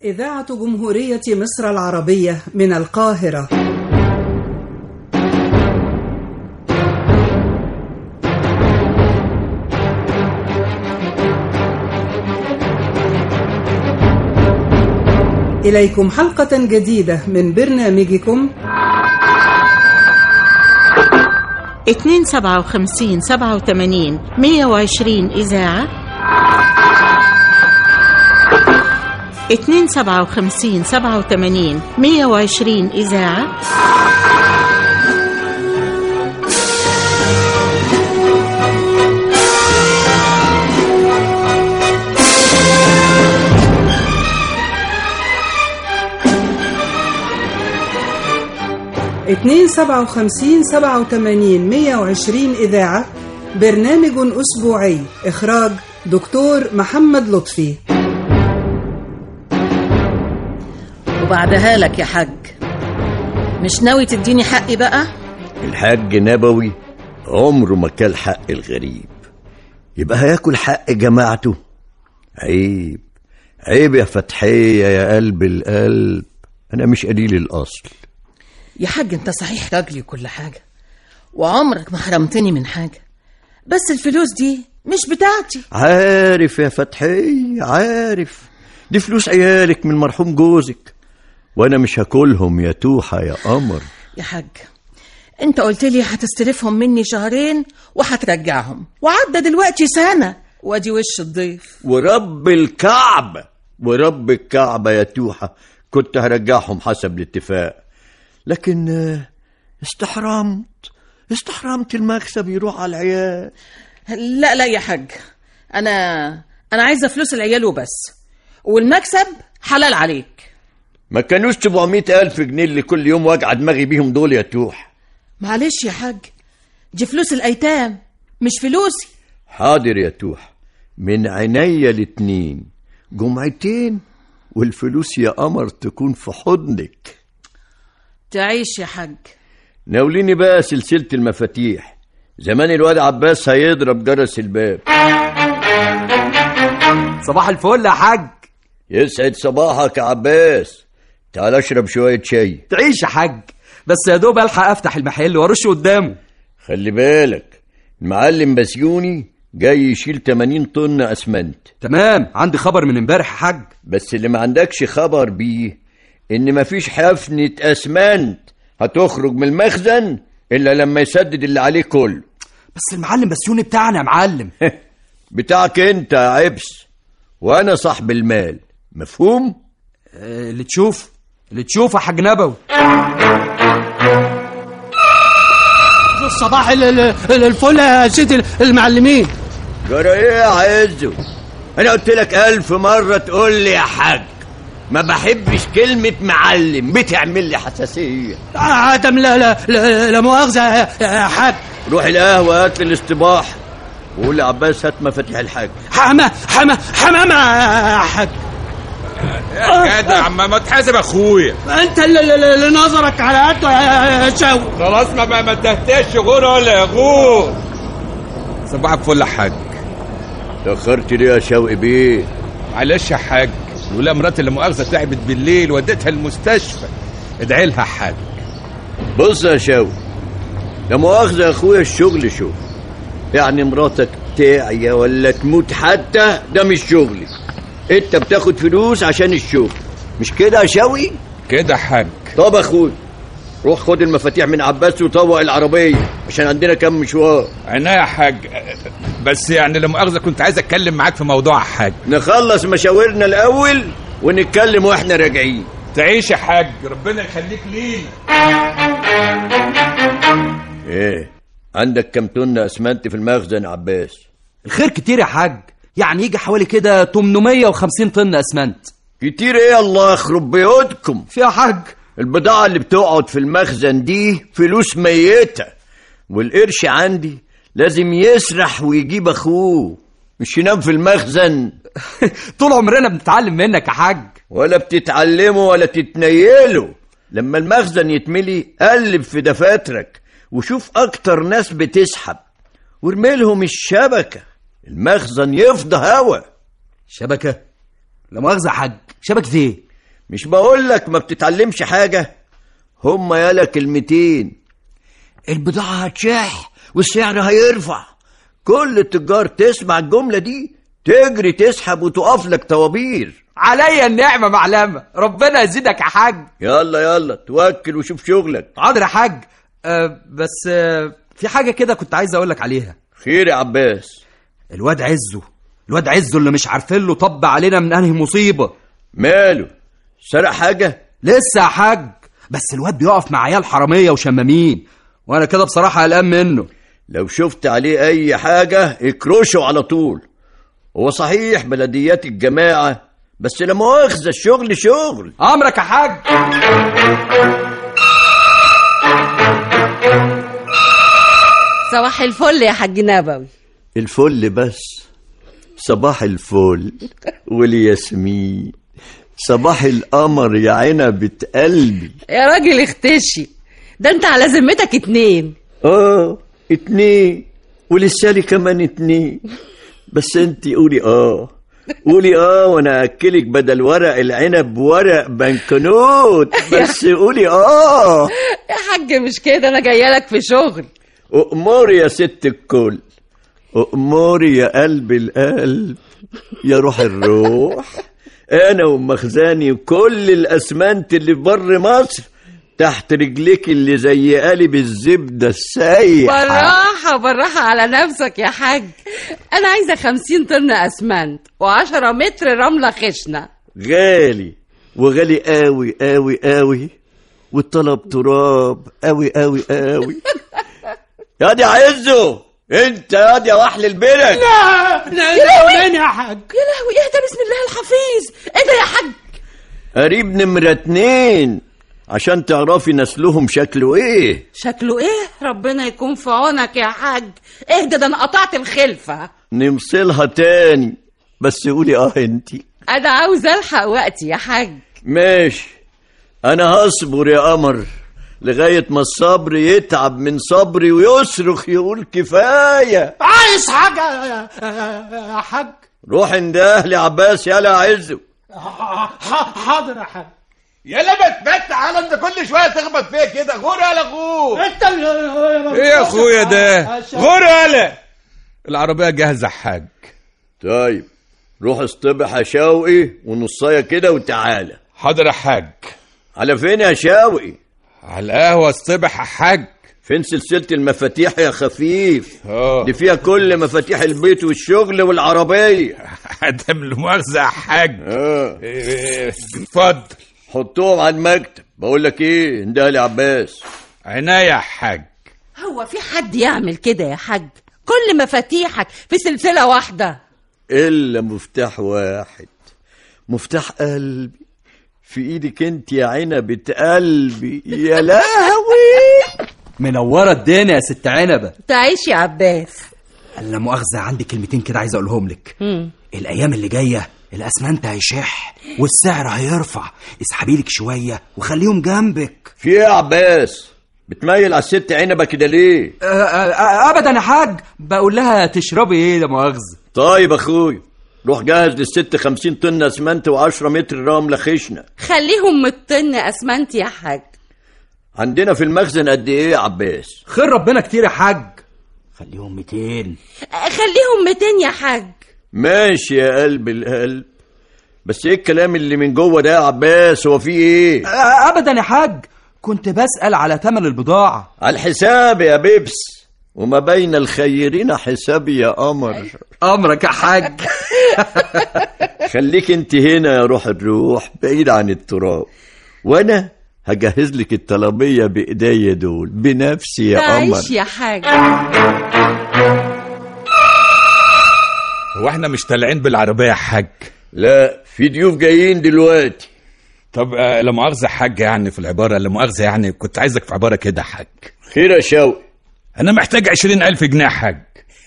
إذاعة جمهورية مصر العربية من القاهرة إليكم حلقة جديدة من برنامجكم اتنين سبعة وخمسين سبعة وتمانين مية وعشرين إذاعة اتنين سبعة وخمسين سبعة وتمانين مية وعشرين إذاعة اتنين سبعة وخمسين سبعة وتمانين مية وعشرين إذاعة برنامج أسبوعي إخراج دكتور محمد لطفي وبعدها لك يا حاج مش ناوي تديني حقي بقى الحاج نبوي عمره ما كل حق الغريب يبقى هياكل حق جماعته عيب عيب يا فتحية يا قلب القلب أنا مش قليل الأصل يا حاج انت صحيح راجلي وكل حاجة وعمرك ما حرمتني من حاجة بس الفلوس دي مش بتاعتي عارف يا فتحية عارف دي فلوس عيالك من مرحوم جوزك وأنا مش هاكلهم يا توحة يا قمر يا حاج انت قلت لي هتستلفهم مني شهرين وهترجعهم وعدى دلوقتي سنة وادي وش الضيف ورب الكعبة ورب الكعبة يا توحة كنت هرجعهم حسب الاتفاق لكن آه، استحرمت استحرمت المكسب يروح على العيال لا لا يا حاج انا انا عايزة فلوس العيال وبس والمكسب حلال عليك ما كانوش 700 ألف جنيه اللي كل يوم واجع دماغي بيهم دول يا توح معلش يا حاج دي فلوس الايتام مش فلوسي حاضر يا توح من عينيا الاتنين جمعتين والفلوس يا قمر تكون في حضنك تعيش يا حاج ناوليني بقى سلسلة المفاتيح زمان الواد عباس هيضرب جرس الباب صباح الفل يا حاج يسعد صباحك يا عباس تعال اشرب شوية شاي تعيش يا حاج بس يا دوب الحق افتح المحل وارش قدامه خلي بالك المعلم بسيوني جاي يشيل 80 طن اسمنت تمام عندي خبر من امبارح يا حاج بس اللي ما عندكش خبر بيه ان مفيش حفنة اسمنت هتخرج من المخزن الا لما يسدد اللي عليه كله بس المعلم بسيوني بتاعنا يا معلم بتاعك انت يا عبس وانا صاحب المال مفهوم آه، اللي تشوف اللي تشوف يا حاج نبوي صباح ال- ال- ال- الفل يا سيدي المعلمين جرى ايه يا عزو انا قلت لك الف مرة تقول لي يا حاج ما بحبش كلمة معلم بتعمل لي حساسية عدم لا لا لا, لا مؤاخذة يا- يا حاج روح القهوة هات لي الاصطباح وقول لعباس هات مفاتيح الحاج حما حما حمامة يا حاج يا جدع ما ما تحاسب اخويا انت اللي, اللي اللي نظرك على قده يا يا شاوي خلاص ما ما ما تهتاش غور ولا يا غور صباح الفل يا حاج تأخرت ليه يا شوقي بيه معلش يا حاج لولا مراتي اللي مؤاخذه تعبت بالليل وديتها المستشفى ادعي لها يا حاج بص يا شوقي لا مؤاخذة يا اخويا الشغل شغل يعني مراتك تعيا ولا تموت حتى ده مش شغلي انت بتاخد فلوس عشان الشغل مش كده يا شوقي كده يا حاج طب يا اخويا روح خد المفاتيح من عباس وطوق العربية عشان عندنا كم مشوار عينيا يا حاج بس يعني لا مؤاخذه كنت عايز اتكلم معاك في موضوع يا حاج نخلص مشاورنا الأول ونتكلم واحنا راجعين تعيش يا حاج ربنا يخليك لينا ايه عندك كم طن اسمنت في المخزن يا عباس الخير كتير يا حاج يعني يجي حوالي كده 850 طن اسمنت كتير ايه الله يخرب بيوتكم في يا حاج البضاعة اللي بتقعد في المخزن دي فلوس ميتة والقرش عندي لازم يسرح ويجيب اخوه مش ينام في المخزن طول عمرنا بنتعلم منك يا حاج ولا بتتعلموا ولا تتنيلوا لما المخزن يتملي قلب في دفاترك وشوف اكتر ناس بتسحب وارميلهم الشبكة المخزن يفضى هوا شبكة لا مؤاخذة يا حاج شبكة ايه مش بقول لك ما بتتعلمش حاجة هم يالا كلمتين البضاعة هتشح والسعر هيرفع كل التجار تسمع الجملة دي تجري تسحب وتقف لك طوابير عليا النعمة معلمة ربنا يزيدك يا حاج يلا يلا توكل وشوف شغلك حاضر يا حاج أه بس أه في حاجة كده كنت عايز أقول لك عليها خير يا عباس الواد عزه الواد عزه اللي مش عارفين له طب علينا من انهي مصيبة ماله سرق حاجة لسه يا حاج بس الواد بيقف مع عيال حرامية وشمامين وانا كده بصراحة قلقان منه لو شفت عليه أي حاجة اكرشه على طول هو صحيح بلديات الجماعة بس لا مؤاخذة الشغل شغل امرك يا حاج صباح الفل يا حاج نبوي الفل بس صباح الفل والياسمين صباح القمر يا عنبة قلبي يا راجل اختشي ده انت على ذمتك اتنين اه اتنين ولسالي كمان اتنين بس انت قولي اه قولي اه وانا اكلك بدل ورق العنب ورق بنكنوت بس قولي اه يا حاج مش كده انا جايه لك في شغل أموري يا ست الكل أموري يا قلب القلب يا روح الروح أنا ومخزاني وكل الأسمنت اللي في بر مصر تحت رجليك اللي زي قالب الزبدة السايحة بالراحة بالراحة على نفسك يا حاج أنا عايزة خمسين طن أسمنت وعشرة متر رملة خشنة غالي وغالي قوي قوي قوي والطلب تراب قوي قوي قوي يا دي عزه انت يا دي وحل البرك لا لا وين يا حاج يا لهوي اهدى بسم الله الحفيظ ايه ده يا حاج قريب نمرة اتنين عشان تعرفي نسلهم شكله ايه شكله ايه ربنا يكون في عونك يا حاج اهدى ده انا قطعت الخلفة نمثلها تاني بس قولي اه انتي انا عاوز الحق وقتي يا حاج ماشي انا هصبر يا قمر لغاية ما الصبر يتعب من صبري ويصرخ يقول كفاية عايز حاجة يا- يا يا حاج روح انده لي عباس يلا عزه ح- حاضر يا حاج يلا بتبت على انت كل شويه تخبط فيا كده غور يا اخوه انت اللي- ايه يا اخويا ده غور يالا العربيه جاهزه يا حاج طيب روح اصطبح يا شوقي ونصايه كده وتعالى حاضر يا حاج على فين يا شوقي على القهوه اصطبح يا حاج فين سلسلة المفاتيح يا خفيف اه دي فيها كل مفاتيح البيت والشغل والعربية عدم المؤاخذه يا حاج اه إيه، اتفضل حطهم على المكتب بقول لك ايه انده لي عباس عناية يا حاج هو في حد يعمل كده يا حاج كل مفاتيحك في سلسلة واحدة الا مفتاح واحد مفتاح قلبي في ايدك انت يا عنبة قلبي يا لهوي منورة الدنيا يا ست عنبة تعيش يا عباس لا مؤاخذة عندي كلمتين كده عايز أقولهم لك الأيام اللي جاية الأسمنت هيشح والسعر هيرفع اسحبي لك شوية وخليهم جنبك في ايه يا عباس بتميل على الست عنبة كده ليه أه أه أبدا يا حاج بقول لها تشربي إيه لا مؤاخذة طيب اخوي روح جهز للست خمسين طن اسمنت وعشرة متر رملة خشنة خليهم مطن اسمنت يا حاج عندنا في المخزن قد ايه يا عباس خير ربنا كتير يا حاج خليهم 200 خليهم 200 يا حاج ماشي يا قلب القلب بس ايه الكلام اللي من جوه ده يا عباس هو فيه ايه أه أبدا يا حاج كنت بسأل على تمن البضاعة على الحساب يا بيبس وما بين الخيرين حساب يا قمر أمرك يا حاج خليك انت هنا يا روح الروح بعيد عن التراب وانا هجهز لك الطلبية بايديا دول بنفسي يا قمر تعيش يا حاج هو احنا مش طالعين بالعربيه يا حاج لا في ضيوف جايين دلوقتي طب آه، لا مؤاخذه يا حاج يعني في العباره لا مؤاخذه يعني كنت عايزك في عباره كده يا حاج خير يا شوقي انا محتاج عشرين الف جنيه يا حاج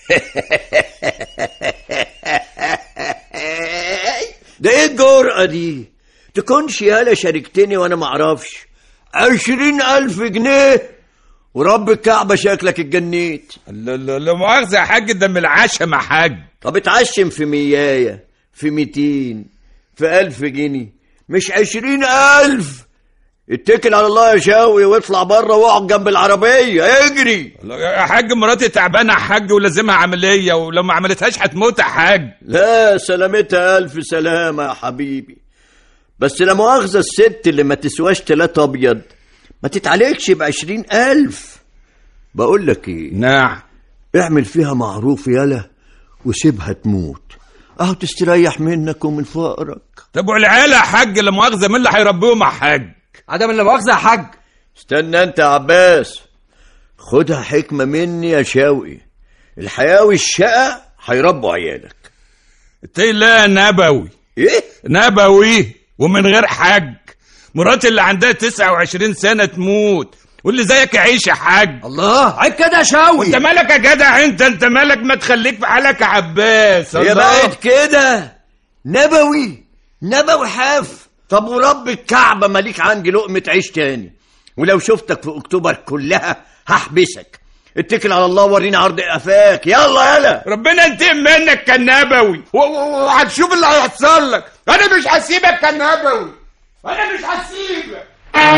ده ايه الجرأة دي تكونش يالا شاركتني وانا معرفش عشرين الف جنيه ورب الكعبة شكلك اتجنيت لا لا لا مؤاخذه يا حاج ده من العشم يا حاج طب اتعشم في مياية في ميتين في ألف جنيه مش عشرين ألف اتكل على الله يا شاوي واطلع بره واقعد جنب العربية اجري يا حاج مراتي تعبانه يا حاج ولازمها عمليه ولو ما عملتهاش هتموت يا حاج لا سلامتها ألف سلامة يا حبيبي بس لا مؤاخذة الست اللي ما تسواش تلاتة أبيض ما تتعالجش بعشرين ألف بقول لك إيه نعم اعمل فيها معروف يالا وسيبها تموت أهو تستريح منك ومن فقرك طب والعيال يا حاج لا مؤاخذه مين اللي هيربيهم يا حاج عدم اللي مؤاخذه يا حاج استنى أنت يا عباس خدها حكمة مني يا شوقي الحياة والشقة هيربوا عيالك اتقي الله يا نبوي إيه؟ نبوي ومن غير حاج مراتي اللي عندها 29 سنه تموت واللي زيك يعيش يا حاج الله عيب كده يا شاوي انت مالك يا جدع انت انت مالك ما تخليك في حالك يا عباس هي الله. بقت كده نبوي نبوي حاف طب ورب الكعبة ماليك عندي لقمة عيش تاني ولو شفتك في أكتوبر كلها هحبسك اتكل على الله وريني عرض قفاك يلا يلا ربنا ينتقم منك كالنبوي و- و- وهتشوف اللي هيحصل لك انا مش هسيبك كالنبوي انا مش هسيبك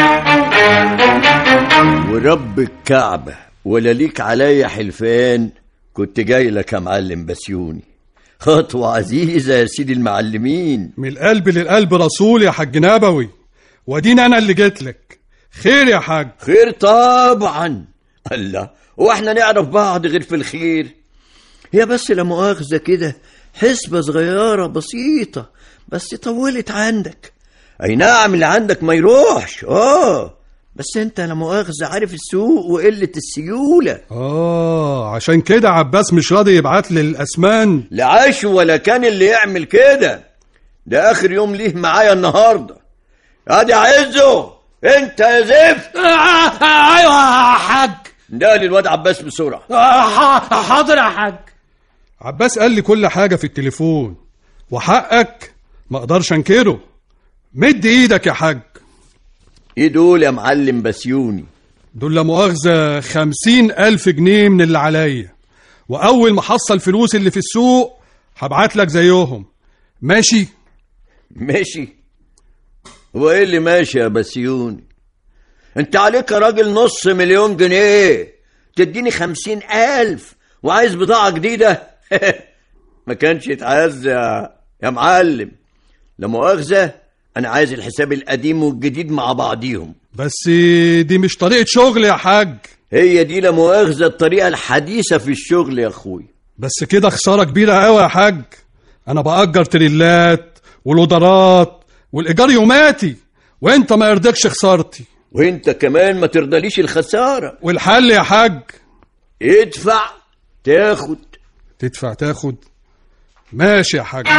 ورب الكعبة ولا ليك عليا حلفان كنت جاي لك يا معلم بسيوني خطوة عزيزة يا سيدي المعلمين من القلب للقلب رسول يا حاج نبوي ودينا انا اللي جيت لك خير يا حاج خير طبعا الله هو احنا نعرف بعض غير في الخير هي بس لا مؤاخذة كده حسبة صغيرة بسيطة بس طولت عندك اي نعم اللي عندك ما يروحش اه بس انت لا مؤاخذة عارف السوق وقلة السيولة اه عشان كده عباس مش راضي يبعت لي الاسمان لا عاش ولا كان اللي يعمل كده ده اخر يوم ليه معايا النهارده ادي عزه انت يا زفت ايوه يا حاج ده للواد عباس بسرعه ح- حاضر يا حاج عباس قال لي كل حاجة في التليفون وحقك ما اقدرش انكره مد ايدك يا حاج ايه دول يا معلم بسيوني دول لا مؤاخذة خمسين ألف جنيه من اللي عليا وأول ما حصل فلوس اللي في السوق هبعت لك زيهم ماشي ماشي هو ايه اللي ماشي يا بسيوني انت عليك يا راجل نص مليون جنيه تديني خمسين الف وعايز بضاعة جديدة ما كانش يتعزى يا- يا معلم لا مؤاخذة انا عايز الحساب القديم والجديد مع بعضيهم بس دي مش طريقة شغل يا حاج هي دي لا مؤاخذة الطريقة الحديثة في الشغل يا اخوي بس كده خسارة كبيرة قوي يا حاج أنا بأجر تريلات والودرات والإيجار يوماتي وأنت ما يرضيكش خسارتي وانت كمان ما ترضليش الخسارة والحل يا حاج ادفع تاخد تدفع تاخد ماشي يا حاج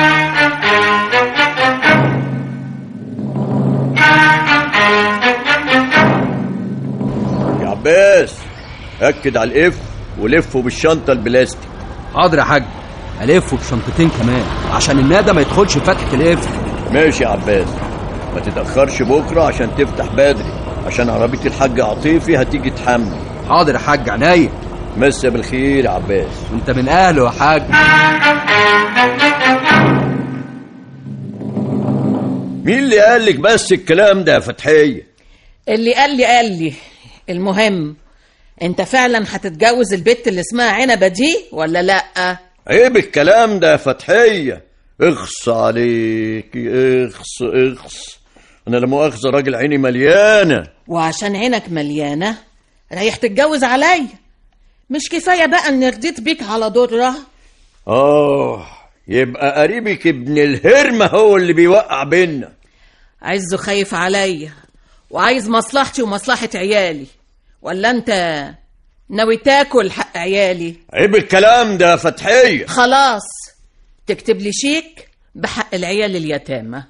يا عباس اكد على الاف ولفه بالشنطة البلاستيك حاضر يا حاج الفه بشنطتين كمان عشان النادى ما يدخلش فتحة القفل ماشي يا عباس ما تتأخرش بكرة عشان تفتح بدري عشان عربية الحاج عطيفي هتيجي تحمل حاضر يا حاج عينيا مسا بالخير يا عباس انت من اهله يا حاج مين اللي قال لك بس الكلام ده يا فتحية اللي قال لي قال لي المهم انت فعلا هتتجوز البت اللي اسمها عنبه دي ولا لا عيب الكلام ده يا فتحية اخص عليك اخص اخص انا لا مؤاخذة راجل عيني مليانة وعشان عينك مليانه رايح تتجوز عليا مش كفايه بقى ان رضيت بيك على ضره اه يبقى قريبك ابن الهرمة هو اللي بيوقع بينا عزه خايف عليا وعايز مصلحتي ومصلحه عيالي ولا انت ناوي تاكل حق عيالي عيب الكلام ده يا فتحية خلاص تكتب لي شيك بحق العيال اليتامى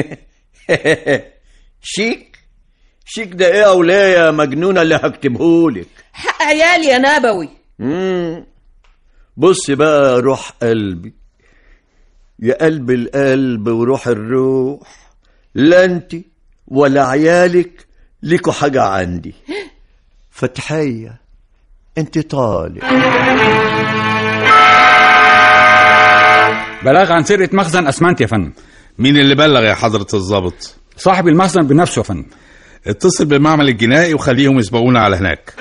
شيك شيك ده ايه يا ولاية يا مجنونة اللي هكتبهولك حق عيالي يا نبوي مم. بص بقى يا روح قلبي يا قلب القلب وروح الروح لا انت ولا عيالك ليكوا حاجة عندي فتحية انت طالق بلاغ عن سرقة مخزن أسمنت يا فندم مين اللي بلغ يا حضرة الضابط صاحب المخزن بنفسه يا فندم اتصل بالمعمل الجنائي وخليهم يسبقونا على هناك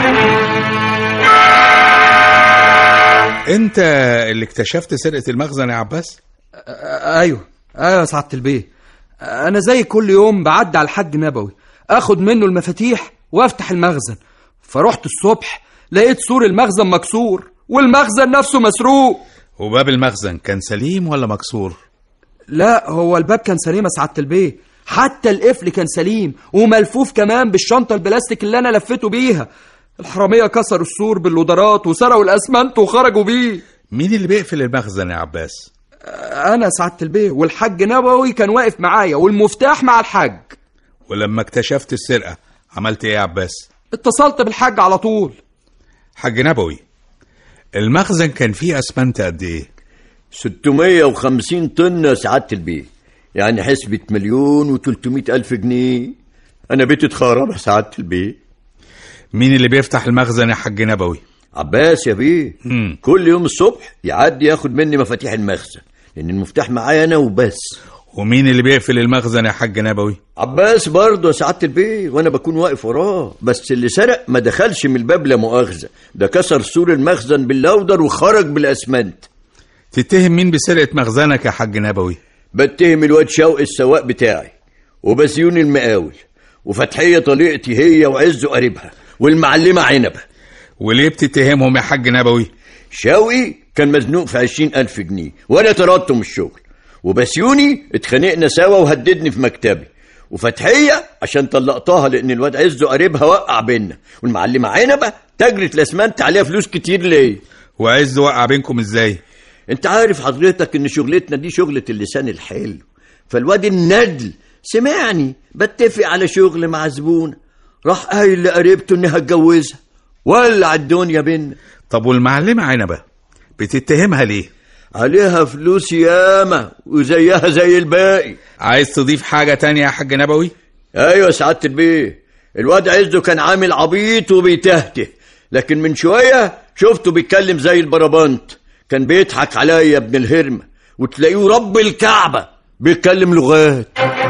انت اللي اكتشفت سرقة المخزن يا عباس ايوه ايوه يا سعاده البيه انا زي كل يوم بعدي على الحاج نبوي اخد منه المفاتيح وافتح المخزن فرحت الصبح لقيت سور المخزن مكسور والمخزن نفسه مسروق وباب المخزن كان سليم ولا مكسور لا هو الباب كان سليم يا سعاده البيه حتى القفل كان سليم وملفوف كمان بالشنطه البلاستيك اللي انا لفيته بيها الحراميه كسروا السور باللودرات وسرقوا الاسمنت وخرجوا بيه مين اللي بيقفل المخزن يا عباس انا سعاده البيه والحاج نبوي كان واقف معايا والمفتاح مع الحاج ولما اكتشفت السرقة عملت ايه يا عباس اتصلت بالحاج على طول حاج نبوي المخزن كان فيه اسمنت قد ايه 650 طن يا سعادة البيه يعني حسبة مليون و300 ألف جنيه أنا بيتي اتخرب يا سعادة البيه مين اللي بيفتح المخزن يا حاج نبوي عباس يا بيه مم. كل يوم الصبح يعدي ياخد مني مفاتيح المخزن لأن المفتاح معايا أنا وبس ومين اللي بيقفل المخزن يا حاج نبوي عباس برضه يا سعادة البيه وأنا بكون واقف وراه بس اللي سرق ما دخلش من الباب لا مؤاخذة ده كسر سور المخزن باللودر وخرج بالأسمنت تتهم مين بسرقة مخزنك يا حاج نبوي بتهم الواد شوقي السواق بتاعي وبسيون المقاول وفتحية طليقتي هي وعز قريبها والمعلمة عنبة وليه بتتهمهم يا حاج نبوي شوقي كان مزنوق في عشرين ألف جنيه وأنا طردته من الشغل وبسيوني اتخانقنا سوا وهددني في مكتبي وفتحية عشان طلقتها لأن الواد عز قريبها وقع بينا والمعلمة عنبة تاجرة الأسمنت عليها فلوس كتير ليه وعز وقع بينكم ازاي انت عارف حضرتك ان شغلتنا دي شغلة اللسان الحلو فالواد الندل سمعني بتفق على شغل مع زبون راح قايل لقريبته اني هتجوزها ولع الدنيا بينا طب والمعلمة عنبة بتتهمها ليه عليها فلوس ياما وزيها زي الباقي عايز تضيف حاجة تانية يا حاج نبوي ايوه يا سعادة البيه الواد عزه كان عامل عبيط وبيتهته لكن من شوية شفته بيتكلم زي البربنت كان بيضحك عليا يا ابن الهرمة وتلاقيه رب الكعبة بيتكلم لغات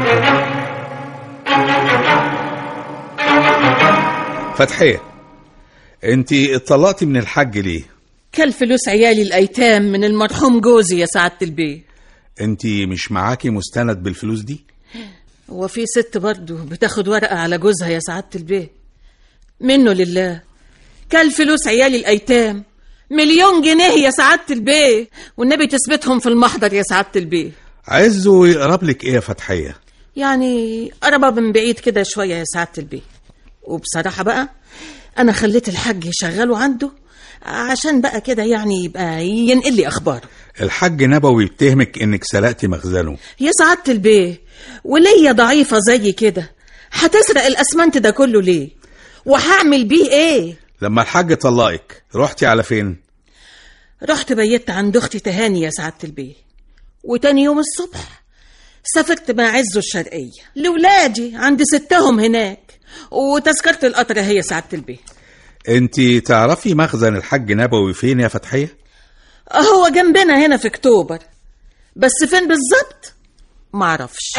فتحية انت اتطلقتي من الحاج ليه كل فلوس عيالي الايتام من المرحوم جوزي يا سعاده البيه انت مش معاكي مستند بالفلوس دي وفي ست برضه بتاخد ورقه على جوزها يا سعاده البيه منه لله كل فلوس عيالي الايتام مليون جنيه يا سعاده البيه والنبي تثبتهم في المحضر يا سعاده البيه عزه يقرب لك ايه يا فتحية يعني قربة من بعيد كده شوية يا سعادة البيه وبصراحة بقى أنا خليت الحاج يشغله عنده عشان بقى كده يعني يبقى ينقل لي أخباره الحاج نبوي يتهمك انك سرقتي مخزنه يا سعادة البيه وليا ضعيفة زي كده هتسرق الأسمنت ده كله ليه وهعمل بيه إيه لما الحاج طلقك رحتي على فين رحت بيت عند أختي تهاني يا سعادة البيه وتاني يوم الصبح سافرت مع عزه الشرقية لولادي عند ستهم هناك وتذكرة القطر هي سعادة البيه انت تعرفي مخزن الحاج نبوي فين يا فتحية هو جنبنا هنا في اكتوبر بس فين بالظبط معرفش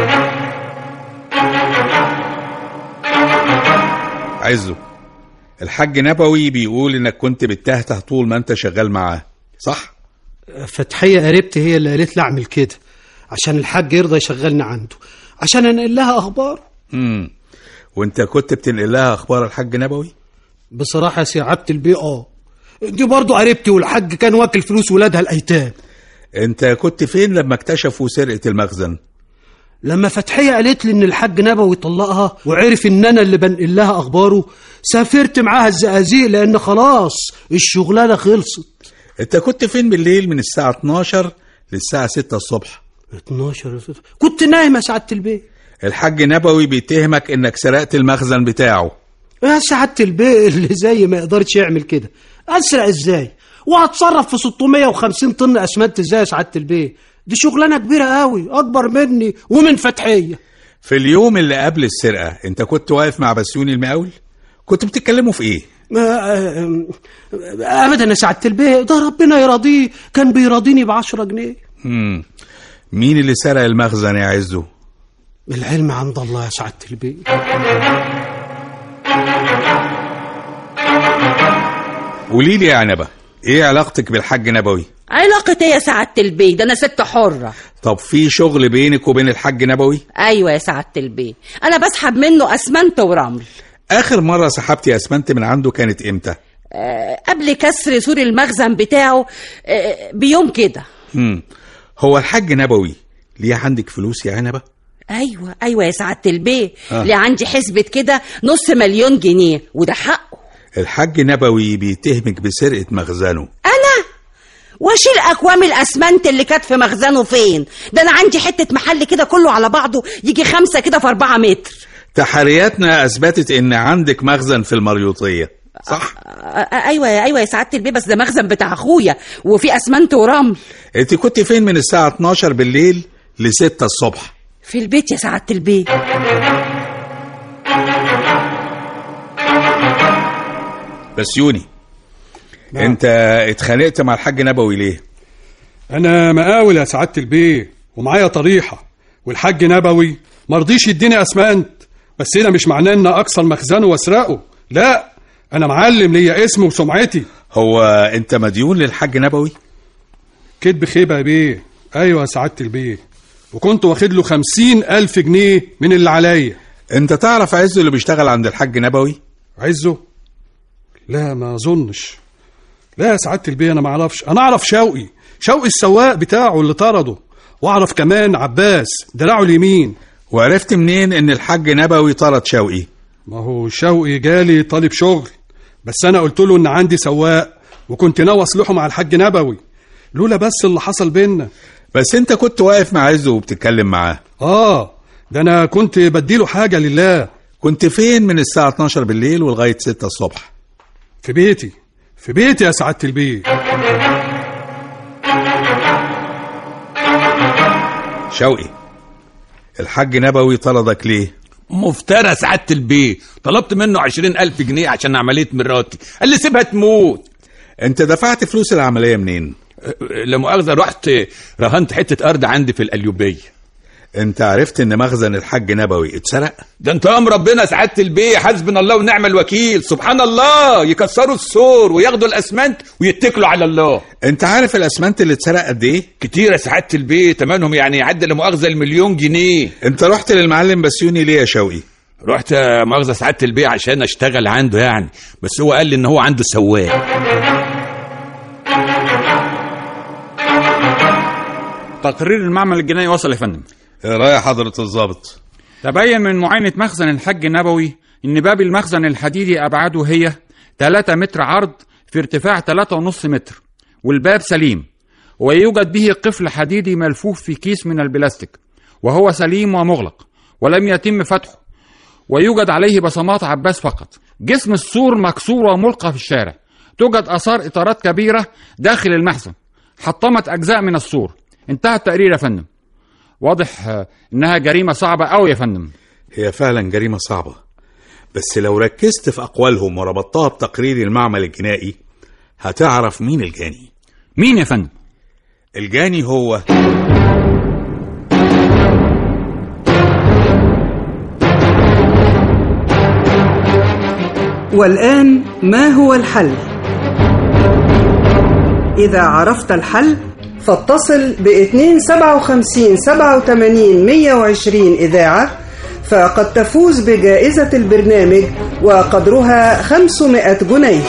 عزه الحاج نبوي بيقول انك كنت بتهته طول ما انت شغال معاه صح فتحية قريبتي هي اللي قالت لي اعمل كده عشان الحاج يرضى يشغلني عنده عشان انقل لها اخبار امم وانت كنت بتنقل لها اخبار الحاج نبوي بصراحة يا سعادة البيه اه دي برضه قريبتي والحاج كان واكل فلوس ولادها الايتام انت كنت فين لما اكتشفوا سرقة المخزن لما فتحية قالت لي ان الحاج نبوي طلقها وعرف ان انا اللي بنقل لها اخباره سافرت معاها الزقازيق لان خلاص الشغلانة خلصت انت كنت فين بالليل من الساعة 12 للساعة 6 الصبح 12 كنت نايم يا سعادة البيه الحاج نبوي بيتهمك انك سرقت المخزن بتاعه يا سعادة البيه اللي زي ما يقدرش يعمل كده اسرع ازاي وهتصرف في 650 طن اسمنت ازاي يا سعادة البيه دي شغلانة كبيرة قوي اكبر مني ومن فتحية في اليوم اللي قبل السرقة انت كنت واقف مع بسيوني المقاول كنت بتتكلموا في ايه ما آه، ابدا يا سعادة البيه ده ربنا يراضيه كان بيراضيني ب 10 جنيه مم. مين اللي سرق المخزن يا عزه العلم عند الله يا سعادة البيه قولي لي يا عنبه ايه علاقتك بالحاج نبوي علاقة ايه يا سعادة البيه ده انا ست حرة طب في شغل بينك وبين الحاج نبوي ايوه يا سعادة البيه انا بسحب منه اسمنت ورمل اخر مره سحبتي اسمنت من عنده كانت امتى أه قبل كسر سور المخزن بتاعه أه بيوم كده مم. هو الحاج نبوي ليه عندك فلوس يا عنبه ايوه ايوه يا سعادة البيه آه. اللي عندي حسبة كده نص مليون جنيه وده حقه الحاج نبوي بيتهمك بسرقه مخزنه انا واشيل اكوام الاسمنت اللي كانت في مخزنه فين ده انا عندي حته محل كده كله على بعضه يجي خمسة كده في أربعة متر تحرياتنا اثبتت ان عندك مخزن في المريوطيه صح آه، آه، ايوه يا ايوه يا سعاده البيه بس ده مخزن بتاع اخويا وفي اسمنت ورمل انت كنت فين من الساعه 12 بالليل ل 6 الصبح في البيت يا سعاده البيه بس يوني انت اتخانقت مع الحاج نبوي ليه انا مقاول يا سعاده البيه ومعايا طريحه والحاج نبوي مرضيش يديني اسمنت بس هنا مش معناه ان اكسر مخزنه واسرقه لا انا معلم ليا اسمي وسمعتي هو انت مديون للحاج نبوي كدب خيبه يا بيه ايوه يا سعاده البيه وكنت واخد له خمسين الف جنيه من اللي عليا انت تعرف عز اللي بيشتغل عند الحاج نبوي عزه لا ما اظنش لا يا سعاده البيه انا ما اعرفش انا اعرف شوقي شوقي السواق بتاعه اللي طرده واعرف كمان عباس دراعه اليمين وعرفت منين ان الحاج نبوي طرد شوقي ما هو شوقي جالي طالب شغل بس انا قلت له ان عندي سواق وكنت ناوي اصلحه مع الحاج نبوي لولا بس اللي حصل بينا بس انت كنت واقف مع عزه وبتتكلم معاه اه ده انا كنت بديله حاجه لله كنت فين من الساعه 12 بالليل ولغايه 6 الصبح في بيتي في بيتي يا سعاده البيه شوقي الحاج نبوي طردك ليه مفترى سعادة البيه طلبت منه عشرين ألف جنيه عشان عملية مراتي قال لي سيبها تموت انت دفعت فلوس العمليه منين أه، لا مؤاخذة رحت رهنت حتة أرض عندي في القليوبية انت عرفت ان مخزن الحاج نبوي اتسرق ده انت ام ربنا سعادة البيه حسبنا الله ونعم الوكيل سبحان الله يكسروا السور وياخدوا الاسمنت ويتكلوا على الله انت عارف الاسمنت اللي اتسرق قد ايه كتير يا سعادة البيه تمنهم يعني يعدي لمؤاخذة المليون جنيه انت رحت للمعلم بسيوني ليه يا شوقي رحت آه، مؤاخذة سعادة البيه عشان اشتغل عنده يعني بس هو قال لي ان هو عنده سواق تقرير المعمل الجنائي وصل يا فندم ايه رايح حضره الضابط تبين من معاينة مخزن الحاج النبوي إن باب المخزن الحديدي أبعاده هي 3 متر عرض في ارتفاع 3.5 متر والباب سليم ويوجد به قفل حديدي ملفوف في كيس من البلاستيك وهو سليم ومغلق ولم يتم فتحه ويوجد عليه بصمات عباس فقط جسم السور مكسور وملقى في الشارع توجد آثار إطارات كبيرة داخل المخزن حطمت أجزاء من السور انتهى التقرير يا فندم واضح آه، إنها جريمة صعبة أوي يا فندم هي فعلا جريمه صعبه بس لو ركزت في اقوالهم وربطتها بتقرير المعمل الجنائي هتعرف مين الجاني مين يا فندم الجاني هو والآن ما هو الحل؟ إذا عرفت الحل فاتصل ب 257 87 120 إذاعة فقد تفوز بجائزة البرنامج وقدرها 500 جنيه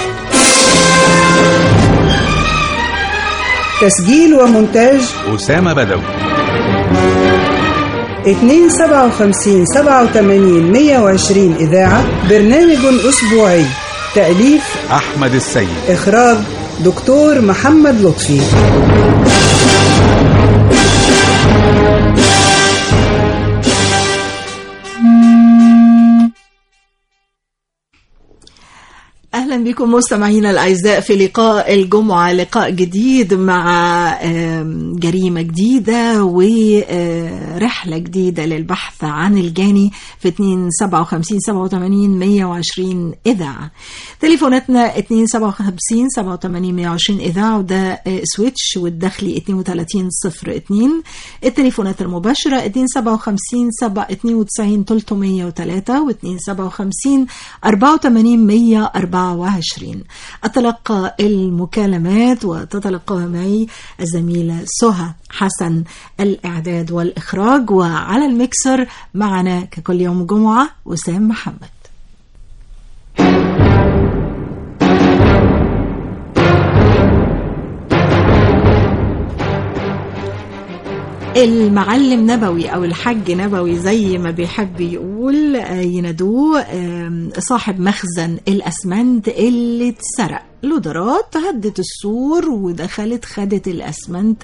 تسجيل ومونتاج اسامه بدوي 257 87 120 إذاعة برنامج أسبوعي تأليف احمد السيد إخراج دكتور محمد لطفي أهلا أهلا بكم مستمعينا الأعزاء في لقاء الجمعة لقاء جديد مع آم، جريمة جديدة ورحلة جديدة للبحث عن الجاني في 2 57 87 120 إذاعة تليفوناتنا 2 57 87 120 إذاعة وده آه، سويتش والداخلي 32 02 التليفونات المباشرة 2 57 7 92 303 و 2 57 84 124 أتلقى المكالمات وتتلقاها معي الزميلة سهى حسن الإعداد والإخراج وعلى المكسر معنا ككل يوم جمعة وسام محمد المعلم نبوي او الحج نبوي زي ما بيحب يقول آه، ينادوه آم، صاحب مخزن الاسمنت اللي اتسرق لودرات هدت السور ودخلت خدت الاسمنت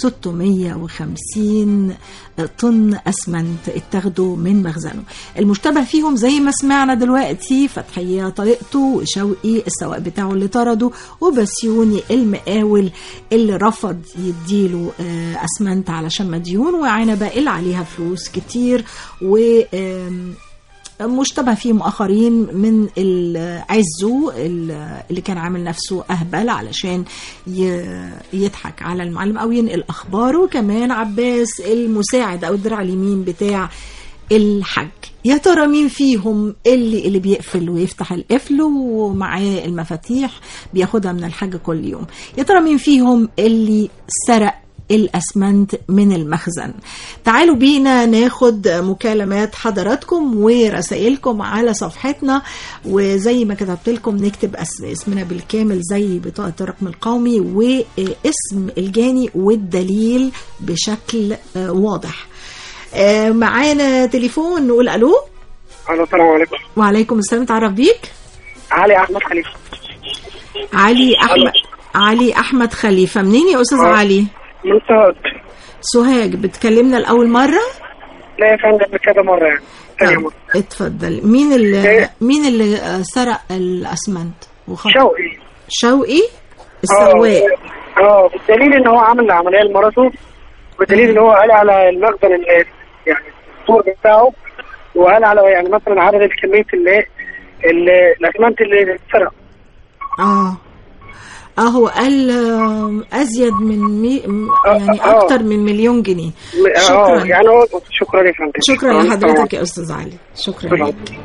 650 طن اسمنت اتاخدوا من مخزنه المشتبه فيهم زي ما سمعنا دلوقتي فتحية طريقته وشوقي السواق بتاعه اللي طرده وبسيوني المقاول اللي رفض يديله آه، اسمنت علشان مديون وعنبه اللي عليها فلوس كتير و آم، مشتبه فيهم اخرين من ال- عزو ال- اللي كان عامل نفسه اهبل علشان ي- يضحك على المعلم او ينقل اخباره وكمان عباس المساعد او الدراع اليمين بتاع الحج يا ترى مين فيهم اللي اللي بيقفل ويفتح القفل ومعاه المفاتيح بياخدها من الحج كل يوم يا ترى مين فيهم اللي سرق الاسمنت من المخزن تعالوا بينا ناخد مكالمات حضراتكم ورسائلكم على صفحتنا وزي ما كتبت لكم نكتب أس- اسمنا بالكامل زي بطاقة الرقم القومي واسم الجاني والدليل بشكل آه، واضح آه، معانا تليفون نقول الو الو السلام عليكم وعليكم السلام تعرف بيك علي احمد خليفه علي احمد علي احمد خليفه منين يا استاذ آه. علي من سوهاج سوهاج بتكلمنا لاول مره لا يا فندم كذا مره يعني تاني مرة. اتفضل مين اللي مين اللي آه، سرق الاسمنت وخط شوقي شوقي السواق اه اه بالدليل ان هو عمل عمليه لمراته بدليل ان هو قال على المخزن اللي يعني السور بتاعه وقال على يعني مثلا عدد كميه اللي اللي الاسمنت اللي اتسرق اه اه هو قال آه، ازيد من مي... م- يعني آه. اكتر من مليون جنيه اه شكرا يعني هو شكرا يا فندم شكرا لحضرتك يا استاذ علي شكرا لك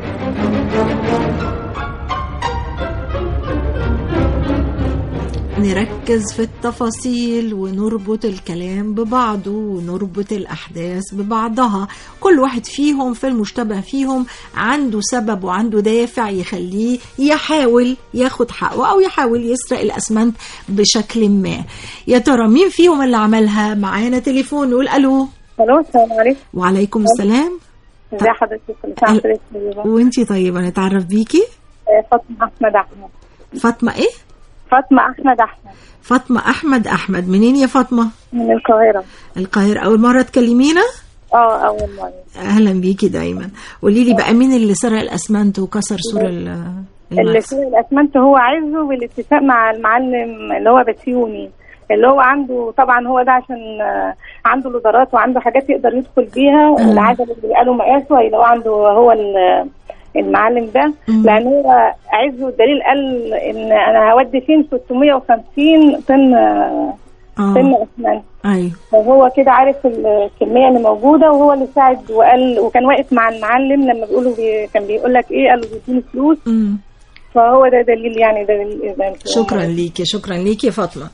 نركز في التفاصيل ونربط الكلام ببعضه ونربط الأحداث ببعضها كل واحد فيهم في المشتبه فيهم عنده سبب وعنده دافع يخليه يحاول ياخد حقه أو يحاول يسرق الأسمنت بشكل ما يا ترى مين فيهم اللي عملها معانا تليفون نقول ألو الو السلام عليكم وعليكم السلام ازي حضرتك كل سنه وحضرتك طيبه وانتي طيبة نتعرف بيكي آه، فاطمه احمد احمد فاطمة ايه فاطمه احمد احمد فاطمة أحمد أحمد منين يا فاطمة من القاهره القاهرة أول مرة تكلمينا اه اول مره أهلا بيكي دايما قولي لي بقى مين اللي سرق الأسمنت وكسر سور ال- اللي المخزن فيه الاسمنت هو عايزه بالاتفاق مع المعلم اللي هو بسيوني اللي هو عنده طبعا هو ده عشان آه، عنده لودرات وعنده حاجات يقدر يدخل بيها العدد اللي قالوا مقاسه هيلاقوه عنده هو ال- المعلم ده لان هو عزه الدليل قال ان انا هودي فين 650 طن آه، آه. طن اسمنت أيوه فهو كده عارف الكميه اللي موجوده وهو اللي ساعد وقال وكان واقف مع المعلم لما بيقولوا بي كان بيقول لك ايه قال له اديني فلوس مم. فهو ده دليل يعني ده دليل إذن شكرا ليكي شكرا ليكي يا فاطمة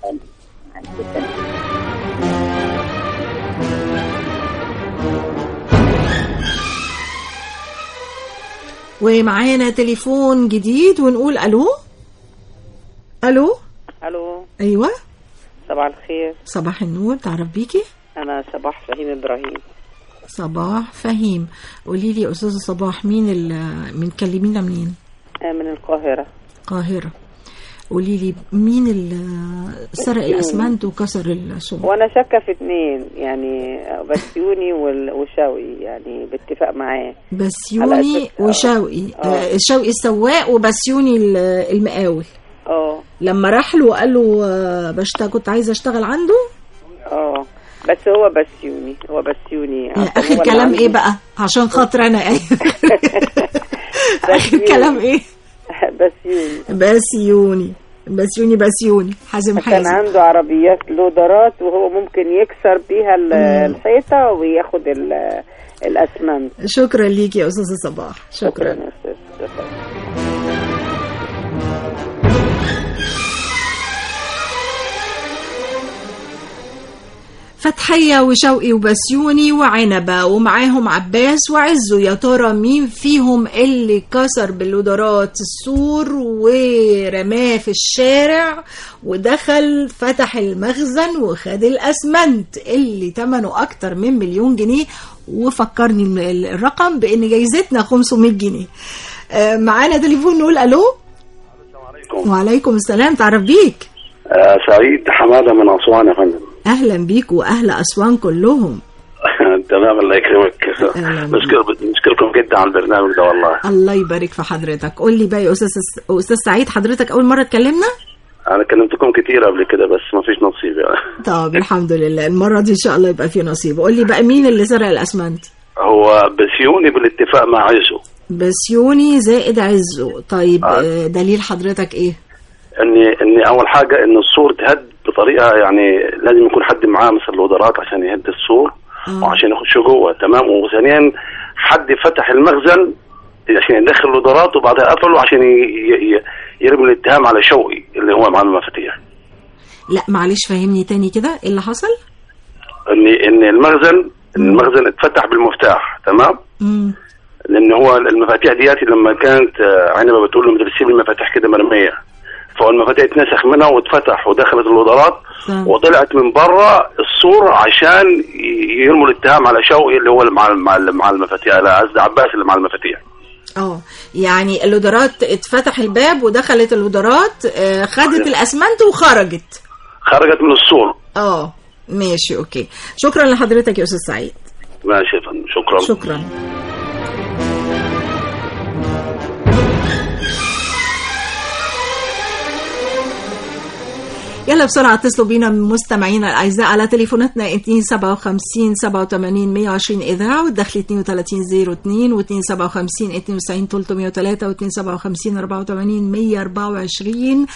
ومعانا تليفون جديد ونقول ألو ألو الو أيوة صباح الخير صباح النور تعرف بيكي انا صباح فهيم ابراهيم صباح فهيم قولي لي يا أستاذة صباح مين اللي من كلمينا منين آه، من القاهره القاهرة قولي لي مين اللي سرق الاسمنت وكسر السور وانا شاكه في اتنين يعني بسيوني وال- وشوقي يعني باتفاق معاه بسيوني وشوقي آه، شوقي السواق وبسيوني ال- المقاول اه لما راح له وقال له آه، بشتغل كنت عايزه اشتغل عنده اه بس هو بسيوني هو بسيوني عشان اخر هو اللي كلام عنده- ايه بقى عشان خاطر انا ايه اخر كلام ايه بسيوني بسيوني بسيوني بسيوني حازم كان حازم عنده عربيات لودرات وهو ممكن يكسر بيها ال- الحيطه وياخد ال- الاسمنت شكرا ليك يا استاذه صباح شكرا يا أستاذ. شكرا فتحية وشوقي وبسيوني وعنبة ومعاهم عباس وعزو يا ترى مين فيهم اللي كسر بالودرات السور ورماه في الشارع ودخل فتح المخزن وخد الأسمنت اللي تمنه أكتر من مليون جنيه وفكرني ال- الرقم بأن جايزتنا 500 جنيه آه، معانا تليفون نقول ألو وعليكم السلام تعرف بيك آه سعيد حماده من اسوان يا فندم أهلا بيك وأهل أسوان كلهم تمام الله يكرمك نشكر نشكركم جدا على البرنامج ده والله الله يبارك في حضرتك قول لي بقى يا استاذ استاذ سعيد حضرتك اول مره اتكلمنا انا كلمتكم كتير قبل كده بس ما فيش نصيب يعني طب الحمد لله المره دي ان شاء الله يبقى في نصيب قول لي بقى مين اللي سرق الاسمنت هو بسيوني بالاتفاق مع عزو بسيوني زائد عزو طيب آه، دليل حضرتك ايه اني اني اول حاجه ان السور تهد بطريقه يعني لازم يكون حد معاه مثل الودرات عشان يهد السور وعشان يخشوا جوه تمام وثانيا حد فتح المخزن عشان يدخل الودرات وبعدها قفله عشان ي- ي- ي- يرمي الاتهام على شوقي اللي هو مع المفاتيح لا معلش فهمني تاني كده ايه اللي حصل ان ان المخزن إن المخزن اتفتح بالمفتاح تمام مم. لان هو المفاتيح دياتي لما كانت آه، عنبه بتقول له ما تسيب المفاتيح كده مرميه فالمفاتيح اتنسخ منها واتفتح ودخلت الوزارات تمام. وطلعت من بره السور عشان ي- يرموا الاتهام على شوقي اللي هو اللي مع مع مع المفاتيح لا قصدي عباس اللي مع المفاتيح اه يعني اللودرات اتفتح الباب ودخلت اللودرات آه، خدت الاسمنت وخرجت خرجت من السور اه ماشي اوكي شكرا لحضرتك يا استاذ سعيد ماشي يا فندم شكرا شكرا يلا بسرعة اتصلوا بينا مستمعينا الأعزاء على تليفوناتنا 257 87 120 إذاعة والدخل 32 02 و 257 92 303 و 257 84 124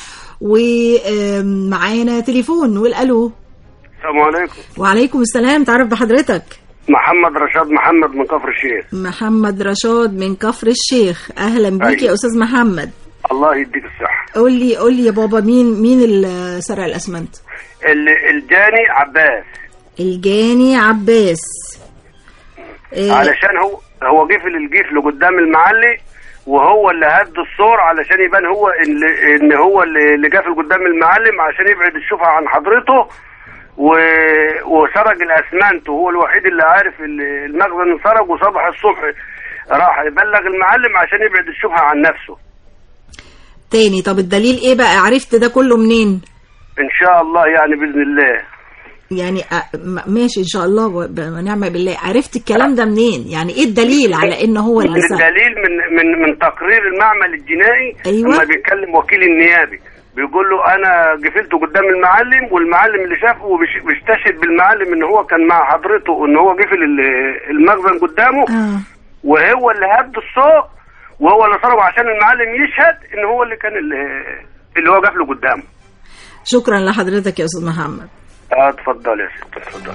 ومعانا تليفون نقول ألو السلام عليكم وعليكم السلام تعرف بحضرتك محمد رشاد محمد من كفر الشيخ محمد رشاد من كفر الشيخ أهلا بيك أيوة. يا أستاذ محمد الله يديك الصحة قول لي قول لي يا بابا مين مين اللي سرق الأسمنت ال- الجاني عباس الجاني عباس إيه علشان هو هو جه في الجيف قدام المعلي وهو اللي هد الصور علشان يبان هو اللي ان هو اللي اللي جه في قدام المعلم عشان يبعد الشبهه عن حضرته و... وسرق الاسمنت وهو الوحيد اللي عارف ال- المخزن انسرق وصبح الصبح راح يبلغ المعلم عشان يبعد الشبهه عن نفسه تاني طب الدليل ايه بقى عرفت ده كله منين ان شاء الله يعني باذن الله يعني أ- م- ماشي ان شاء الله و- ونعم بالله عرفت الكلام ده منين يعني ايه الدليل على ان هو اللي من سرق الدليل من من من تقرير المعمل الجنائي أيوة. لما بيتكلم وكيل النيابي بيقول له انا جفلت قدام المعلم والمعلم اللي شافه وبيش- بيستشهد بالمعلم ان هو كان مع حضرته ان هو جفل ال- المخزن قدامه آه. وهو اللي هد الصوت وهو اللي صرفه عشان المعلم يشهد ان هو اللي كان اللي, اللي هو جفله قدامه شكرا لحضرتك يا استاذ محمد اه اتفضل يا ست اتفضل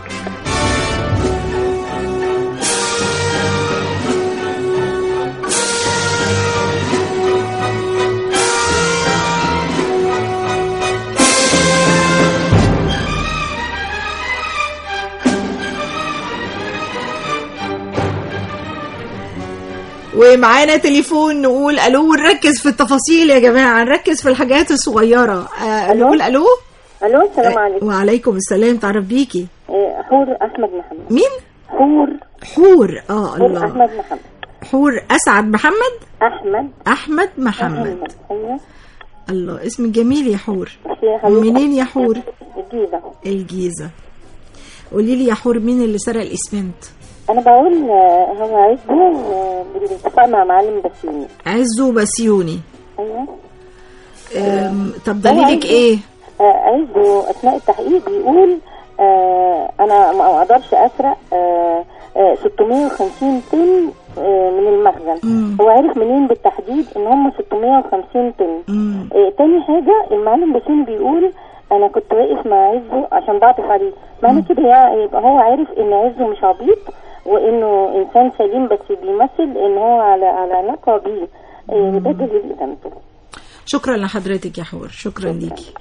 ومعانا تليفون نقول الو ونركز في التفاصيل يا جماعه نركز في الحاجات الصغيره آه نقول الو الو السلام عليكم وعليكم السلام تعرف بيكي إيه، حور احمد محمد مين حور حور اه حور الله احمد محمد حور اسعد محمد احمد احمد محمد ايوه الله اسم جميل يا حور يا حبيبتي. منين يا حور الجيزة الجيزة قولي لي يا حور مين اللي سرق الاسمنت أنا بقول آه، هو عزه آه، بالاتفاق مع معلم بسيوني عزو بسيوني أيوه أم، طب هو دليلك عزه- ايه آه، عزه أثناء التحقيق بيقول آه، أنا ما أقدرش أسرق آه، آه، 650 طن آه، من المخزن هو عرف منين بالتحديد ان هم 650 طن آه، تاني حاجة المعلم بسيوني بيقول انا كنت واقف مع عزه عشان بعطف عليه معنى كده يا- يبقى هو عارف ان عزه مش عبيط وانه انسان سليم بس بيمثل ان هو على على علاقة بيه آه، ده دليل ادانته شكرا لحضرتك يا حور شكرا ليكي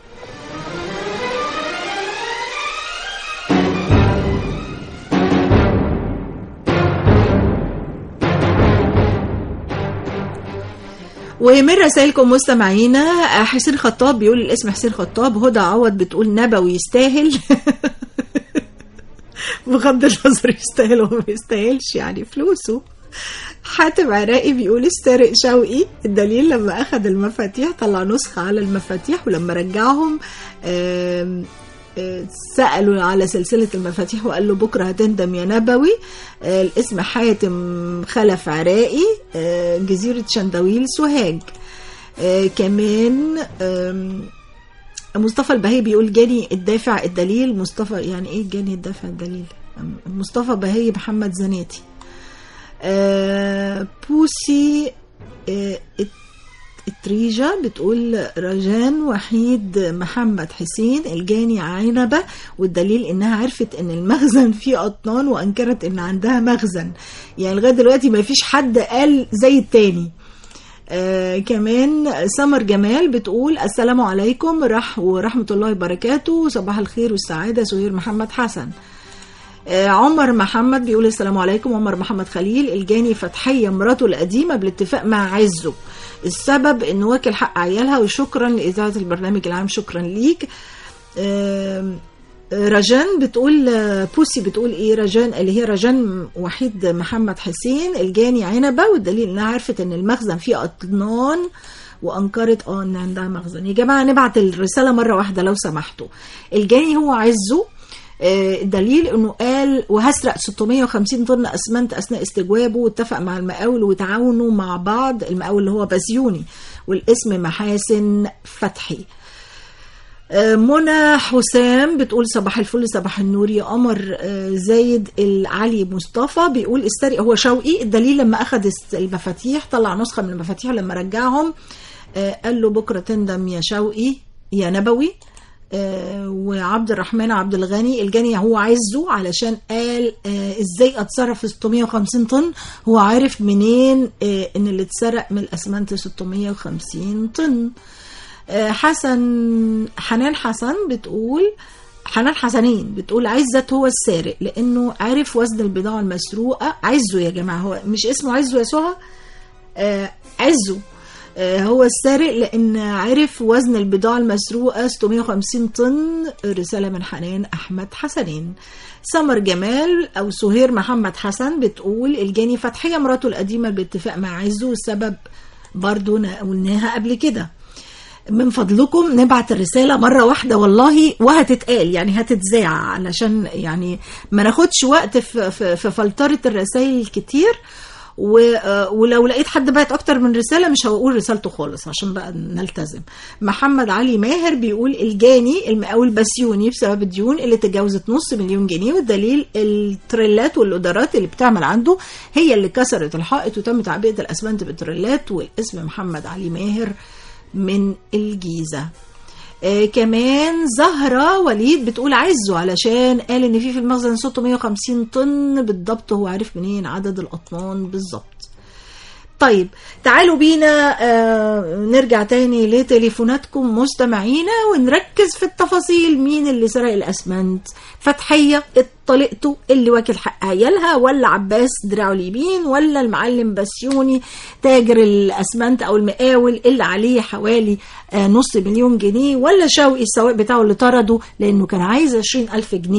ومن رسائلكم مستمعينا آه، حسين خطاب بيقول الاسم حسين خطاب هدى عوض بتقول نبوي يستاهل بغض النظر يستاهل وما يستاهلش يعني فلوسه حاتم عراقي بيقول السارق شوقي الدليل لما اخذ المفاتيح طلع نسخة على المفاتيح ولما رجعهم آم، آه، سألوا على سلسلة المفاتيح وقال له بكرة هتندم يا نبوي آه، الاسم حاتم خلف عراقي آه، جزيرة شندويل سوهاج آه، كمان آم، مصطفى البهي بيقول جاني الدافع الدليل مصطفى يعني ايه جاني الدافع الدليل مصطفى بهي محمد زناتي آه، بوسي آه، ات- اتريجا بتقول رجان وحيد محمد حسين الجاني عنبة والدليل انها عرفت ان المخزن فيه اطنان وانكرت ان عندها مخزن يعني لغايه دلوقتي ما فيش حد قال زي التاني آه كمان سمر جمال بتقول السلام عليكم رح ورحمة الله وبركاته صباح الخير والسعادة سهير محمد حسن آه، عمر محمد بيقول السلام عليكم عمر محمد خليل الجاني فتحية مراته القديمة بالاتفاق مع عزه السبب انه واكل حق عيالها وشكرا لإذاعة البرنامج العام شكرا ليك آم، رجان بتقول آه، بوسي بتقول ايه رجان اللي هي رجان وحيد محمد حسين الجاني عنبة والدليل انها عرفت ان المخزن فيه اطنان وانكرت اه ان عندها مخزن يا جماعه نبعت الرساله مره واحده لو سمحتوا الجاني هو عزه آه، الدليل انه قال وهسرق 650 طن اسمنت اثناء استجوابه واتفق مع المقاول وتعاونوا مع بعض المقاول اللي هو بسيوني والاسم محاسن فتحي آه، منى حسام بتقول صباح الفل صباح النور يا قمر آه، زايد العلي مصطفى بيقول السرق هو شوقي الدليل لما اخذ الس- المفاتيح طلع نسخه من المفاتيح ولما رجعهم آه، قال له بكره تندم يا شوقي يا نبوي آه، وعبد الرحمن عبد الغني الجاني هو عزه علشان قال آه، ازاي اتصرف في 650 طن هو عارف منين آه، ان اللي اتسرق من الاسمنت 650 طن آه، حسن حنان حسن بتقول حنان حسنين بتقول عزت هو السارق لانه عارف وزن البضاعه المسروقه عزه يا جماعه هو مش اسمه عزه يا سهى آه، عزه آه، هو السارق لان عرف وزن البضاعه المسروقه 650 طن رساله من حنان احمد حسنين سمر جمال او سهير محمد حسن بتقول الجاني فتحيه مراته القديمه باتفاق مع عزه والسبب برضو نا- قلناها قبل كده من فضلكم نبعت الرسالة مرة واحدة والله وهتتقال يعني هتتذاع علشان يعني ما ناخدش وقت في, في, في فلترة الرسائل الكتير و- آه، ولو لقيت حد بعت اكتر من رساله مش هقول رسالته خالص عشان بقى نلتزم محمد علي ماهر بيقول الجاني المقاول بسيوني بسبب الديون اللي تجاوزت نص مليون جنيه والدليل التريلات والادارات اللي بتعمل عنده هي اللي كسرت الحائط وتم تعبئه الاسمنت بالتريلات والاسم محمد علي ماهر من الجيزه آه كمان زهرة وليد بتقول عزه علشان قال ان في في المخزن 650 طن بالضبط هو عارف منين عدد الاطنان بالضبط طيب تعالوا بينا آه نرجع تاني لتليفوناتكم مستمعينا ونركز في التفاصيل مين اللي سرق الاسمنت فتحية طليقته اللي واكل حق عيالها ولا عباس دراعه اليمين ولا المعلم بسيوني تاجر الاسمنت او المقاول اللي عليه حوالي آه نص مليون جنيه ولا شوقي السواق بتاعه اللي طرده لانه كان عايز 20 الف جنيه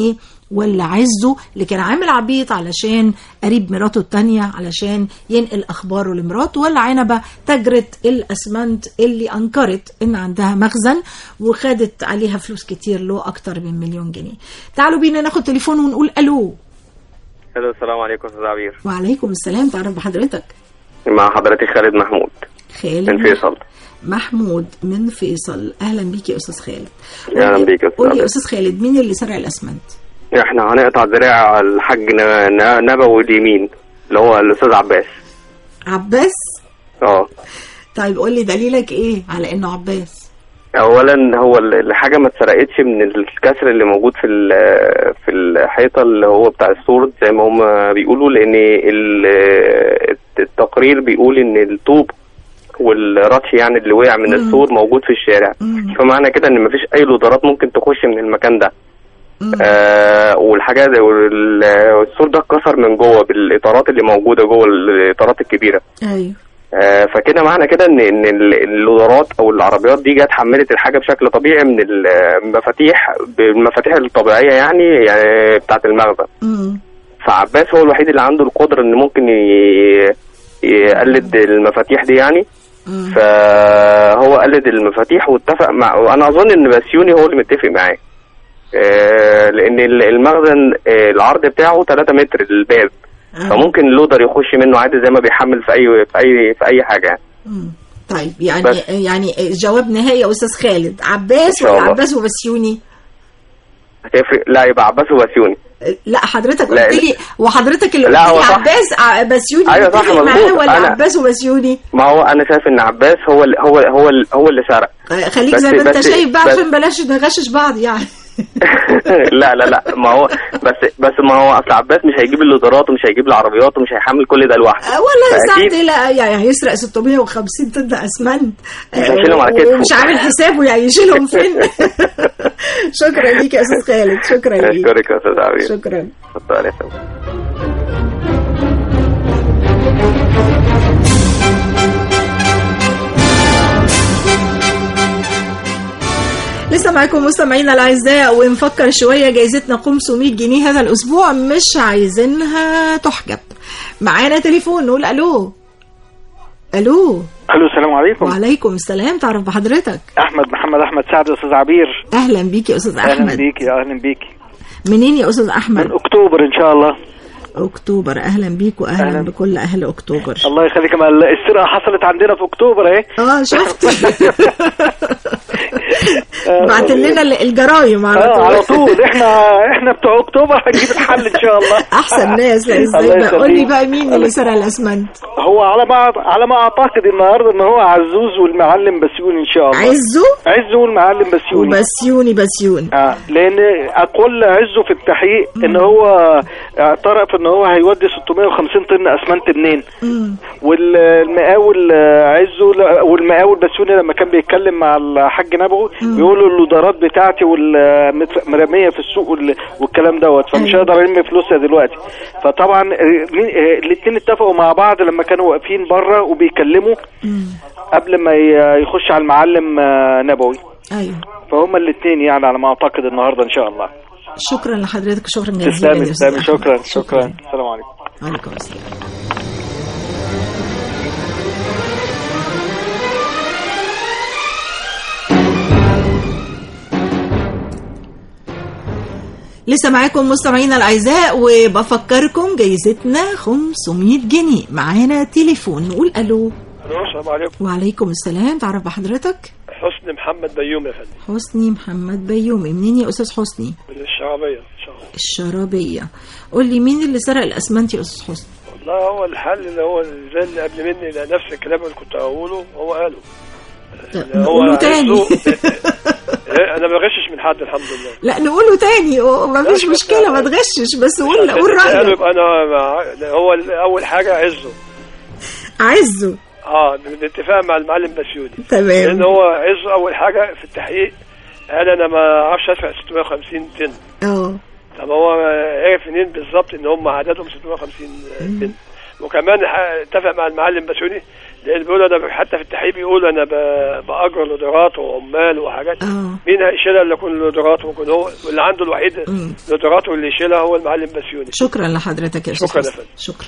ولا عزه اللي كان عامل عبيط علشان قريب مراته التانية علشان ينقل أخباره لمراته ولا عنبة تاجرة الأسمنت اللي أنكرت إن عندها مخزن وخدت عليها فلوس كتير له أكتر من مليون جنيه تعالوا بينا ناخد تليفون ونقول ألو الو السلام عليكم استاذ عبير وعليكم السلام تعرف بحضرتك مع حضرتك خالد محمود خالد من فيصل محمود من فيصل أهلا بيك يا أستاذ خالد اهلا بيك يا قول لي يا استاذ أستاذ خالد مين اللي سرق الأسمنت احنا هنقطع ذراع الحاج ن- ن- نبوي اليمين اللي هو الاستاذ عباس عباس اه طيب قول لي دليلك إيه على إنه عباس اولا هو ال- الحاجه ما اتسرقتش من الكسر اللي موجود في ال- في الحيطه اللي هو بتاع السور زي ما هم بيقولوا لان ال- التقرير بيقول ان الطوب والرطش يعني اللي وقع من السور موجود في الشارع فمعنى كده ان مفيش اي لودرات ممكن تخش من المكان ده آه والحاجه وال- والسور ده اتكسر من جوه بالاطارات اللي موجوده جوه الاطارات الكبيره أيوه آه، فكده معنى كده ان ان ال- اللودرات او العربيات دي جت حملت الحاجه بشكل طبيعي من المفاتيح بالمفاتيح الطبيعيه يعني, يعني بتاعه المخزن فعباس هو الوحيد اللي عنده القدره ان ممكن ي- يقلد المفاتيح دي يعني فهو قلد المفاتيح واتفق مع وانا اظن ان بسيوني هو اللي متفق معاه آه، لان ال- المخزن آه، العرض بتاعه 3 متر الباب فممكن اللودر يخش منه عادي زي ما بيحمل في اي في اي في اي حاجه يعني طيب يعني بس. يعني جواب نهائي يا أستاذ خالد عباس إن شاء ولا الله. عباس وبسيوني هتفرق لا يبقى عباس وبسيوني لا حضرتك لا، قلت لا. لي وحضرتك اللي لا، قلت هو لي صح. عباس ع- بسيوني أيوة صح، متفق معاه مظبوط. ولا أنا- عباس وبسيوني ما هو انا شايف ان عباس هو ال هو ال هو ال هو اللي سرق خليك بس- زي ما انت بس- شايف بقى بس- عشان بلاش نغشش بعض يعني لا لا لا ما هو بس بس ما هو اصل عباس مش هيجيب اللودرات ومش هيجيب العربيات ومش هيحمل كل ده لوحده آه، والله فأكيد ساعتي لا يعني هيسرق 650 طن اسمنت مش هيشيلهم على كتفه. ومش عامل حسابه يعني يشيلهم فين شكرا ليك يا استاذ خالد شكرا ليك اشكرك يا استاذ عبير شكرا اتفضل يا فندم. لسه معاكم مستمعينا الاعزاء ونفكر شويه جايزتنا 500 جنيه هذا الاسبوع مش عايزينها تحجب معانا تليفون نقول الو الو الو السلام عليكم وعليكم السلام تعرف بحضرتك احمد محمد احمد سعد يا استاذ عبير اهلا بيك يا استاذ اهلا احمد بيكي اهلا بيكي منين يا استاذ احمد اكتوبر ان شاء الله اكتوبر اهلا بيك واهلا أهلاً. بكل اهل اكتوبر الله يخليك ما السرقه حصلت عندنا في اكتوبر اهي اه شفت بعت لنا ال- الجرايم على اه طول على طول احنا احنا بتوع اكتوبر هنجيب الحل ان شاء الله احسن ناس لا ازاي الله بقى قول لي يخليك. بقى مين اللي سرق الاسمنت هو على ما على ما اعتقد النهارده ان هو عزوز والمعلم بسيوني ان شاء الله عزو عزو والمعلم بسيوني وبسيوني بسيوني اه لان اقول عزه في التحقيق ان هو اعترف ان هو هيودي 650 طن اسمنت منين والمقاول آه، عزه لا- والمقاول بسيوني لما كان بيتكلم مع الحاج نبوي بيقولوا اللودرات بتاعتي والمرميه في السوق وال- والكلام دوت فمش هقدر الم فلوسها دلوقتي فطبعا الاثنين اتفقوا مع بعض لما كانوا واقفين بره وبيكلموا قبل ما ي- يخش على المعلم آه، نبوي ايوه فهم الاثنين يعني على ما اعتقد النهارده ان شاء الله شكرا لحضرتك شكرا جزيلا تسلمي يا أستاذ تسلمي أحمد. شكرا شكرا السلام عليكم وعليكم السلام لسه معاكم مستمعينا الاعزاء وبفكركم جايزتنا 500 جنيه معانا تليفون نقول الو الو السلام عليكم وعليكم السلام تعرف بحضرتك حسني محمد بيوم يا فندم حسني محمد بيومي منين يا استاذ حسني من الشعبيه ان شاء الله الشرابيه قول لي مين اللي سرق الاسمنت يا استاذ حسني والله هو الحل اللي هو زي اللي قبل مني ده نفس الكلام اللي كنت هقوله هو قاله اللي هو نقوله تاني إيه، انا ما بغشش من حد الحمد لله لا نقوله تاني ما فيش مشكله ما تغشش بس قول قول قالوا رايك يبقى انا مع- هو اول حاجه عزه عزه اه بالاتفاق مع المعلم بسيوني تمام. لان هو عزه اول حاجه في التحقيق قال انا ما اعرفش ادفع 650 طن اه طب هو عرف منين بالظبط ان هم عددهم 650 طن وكمان ح- اتفق مع المعلم بسوني لان بيقول انا حتى في التحقيق بيقول انا ب- باجر لودرات وعمال وحاجات مين هيشيلها اللي يكون لودرات ويكون هو واللي عنده الوحيد لودرات واللي يشيلها هو المعلم بسيوني شكرا لحضرتك يا استاذ شكرا يا حسن. فندم. شكرا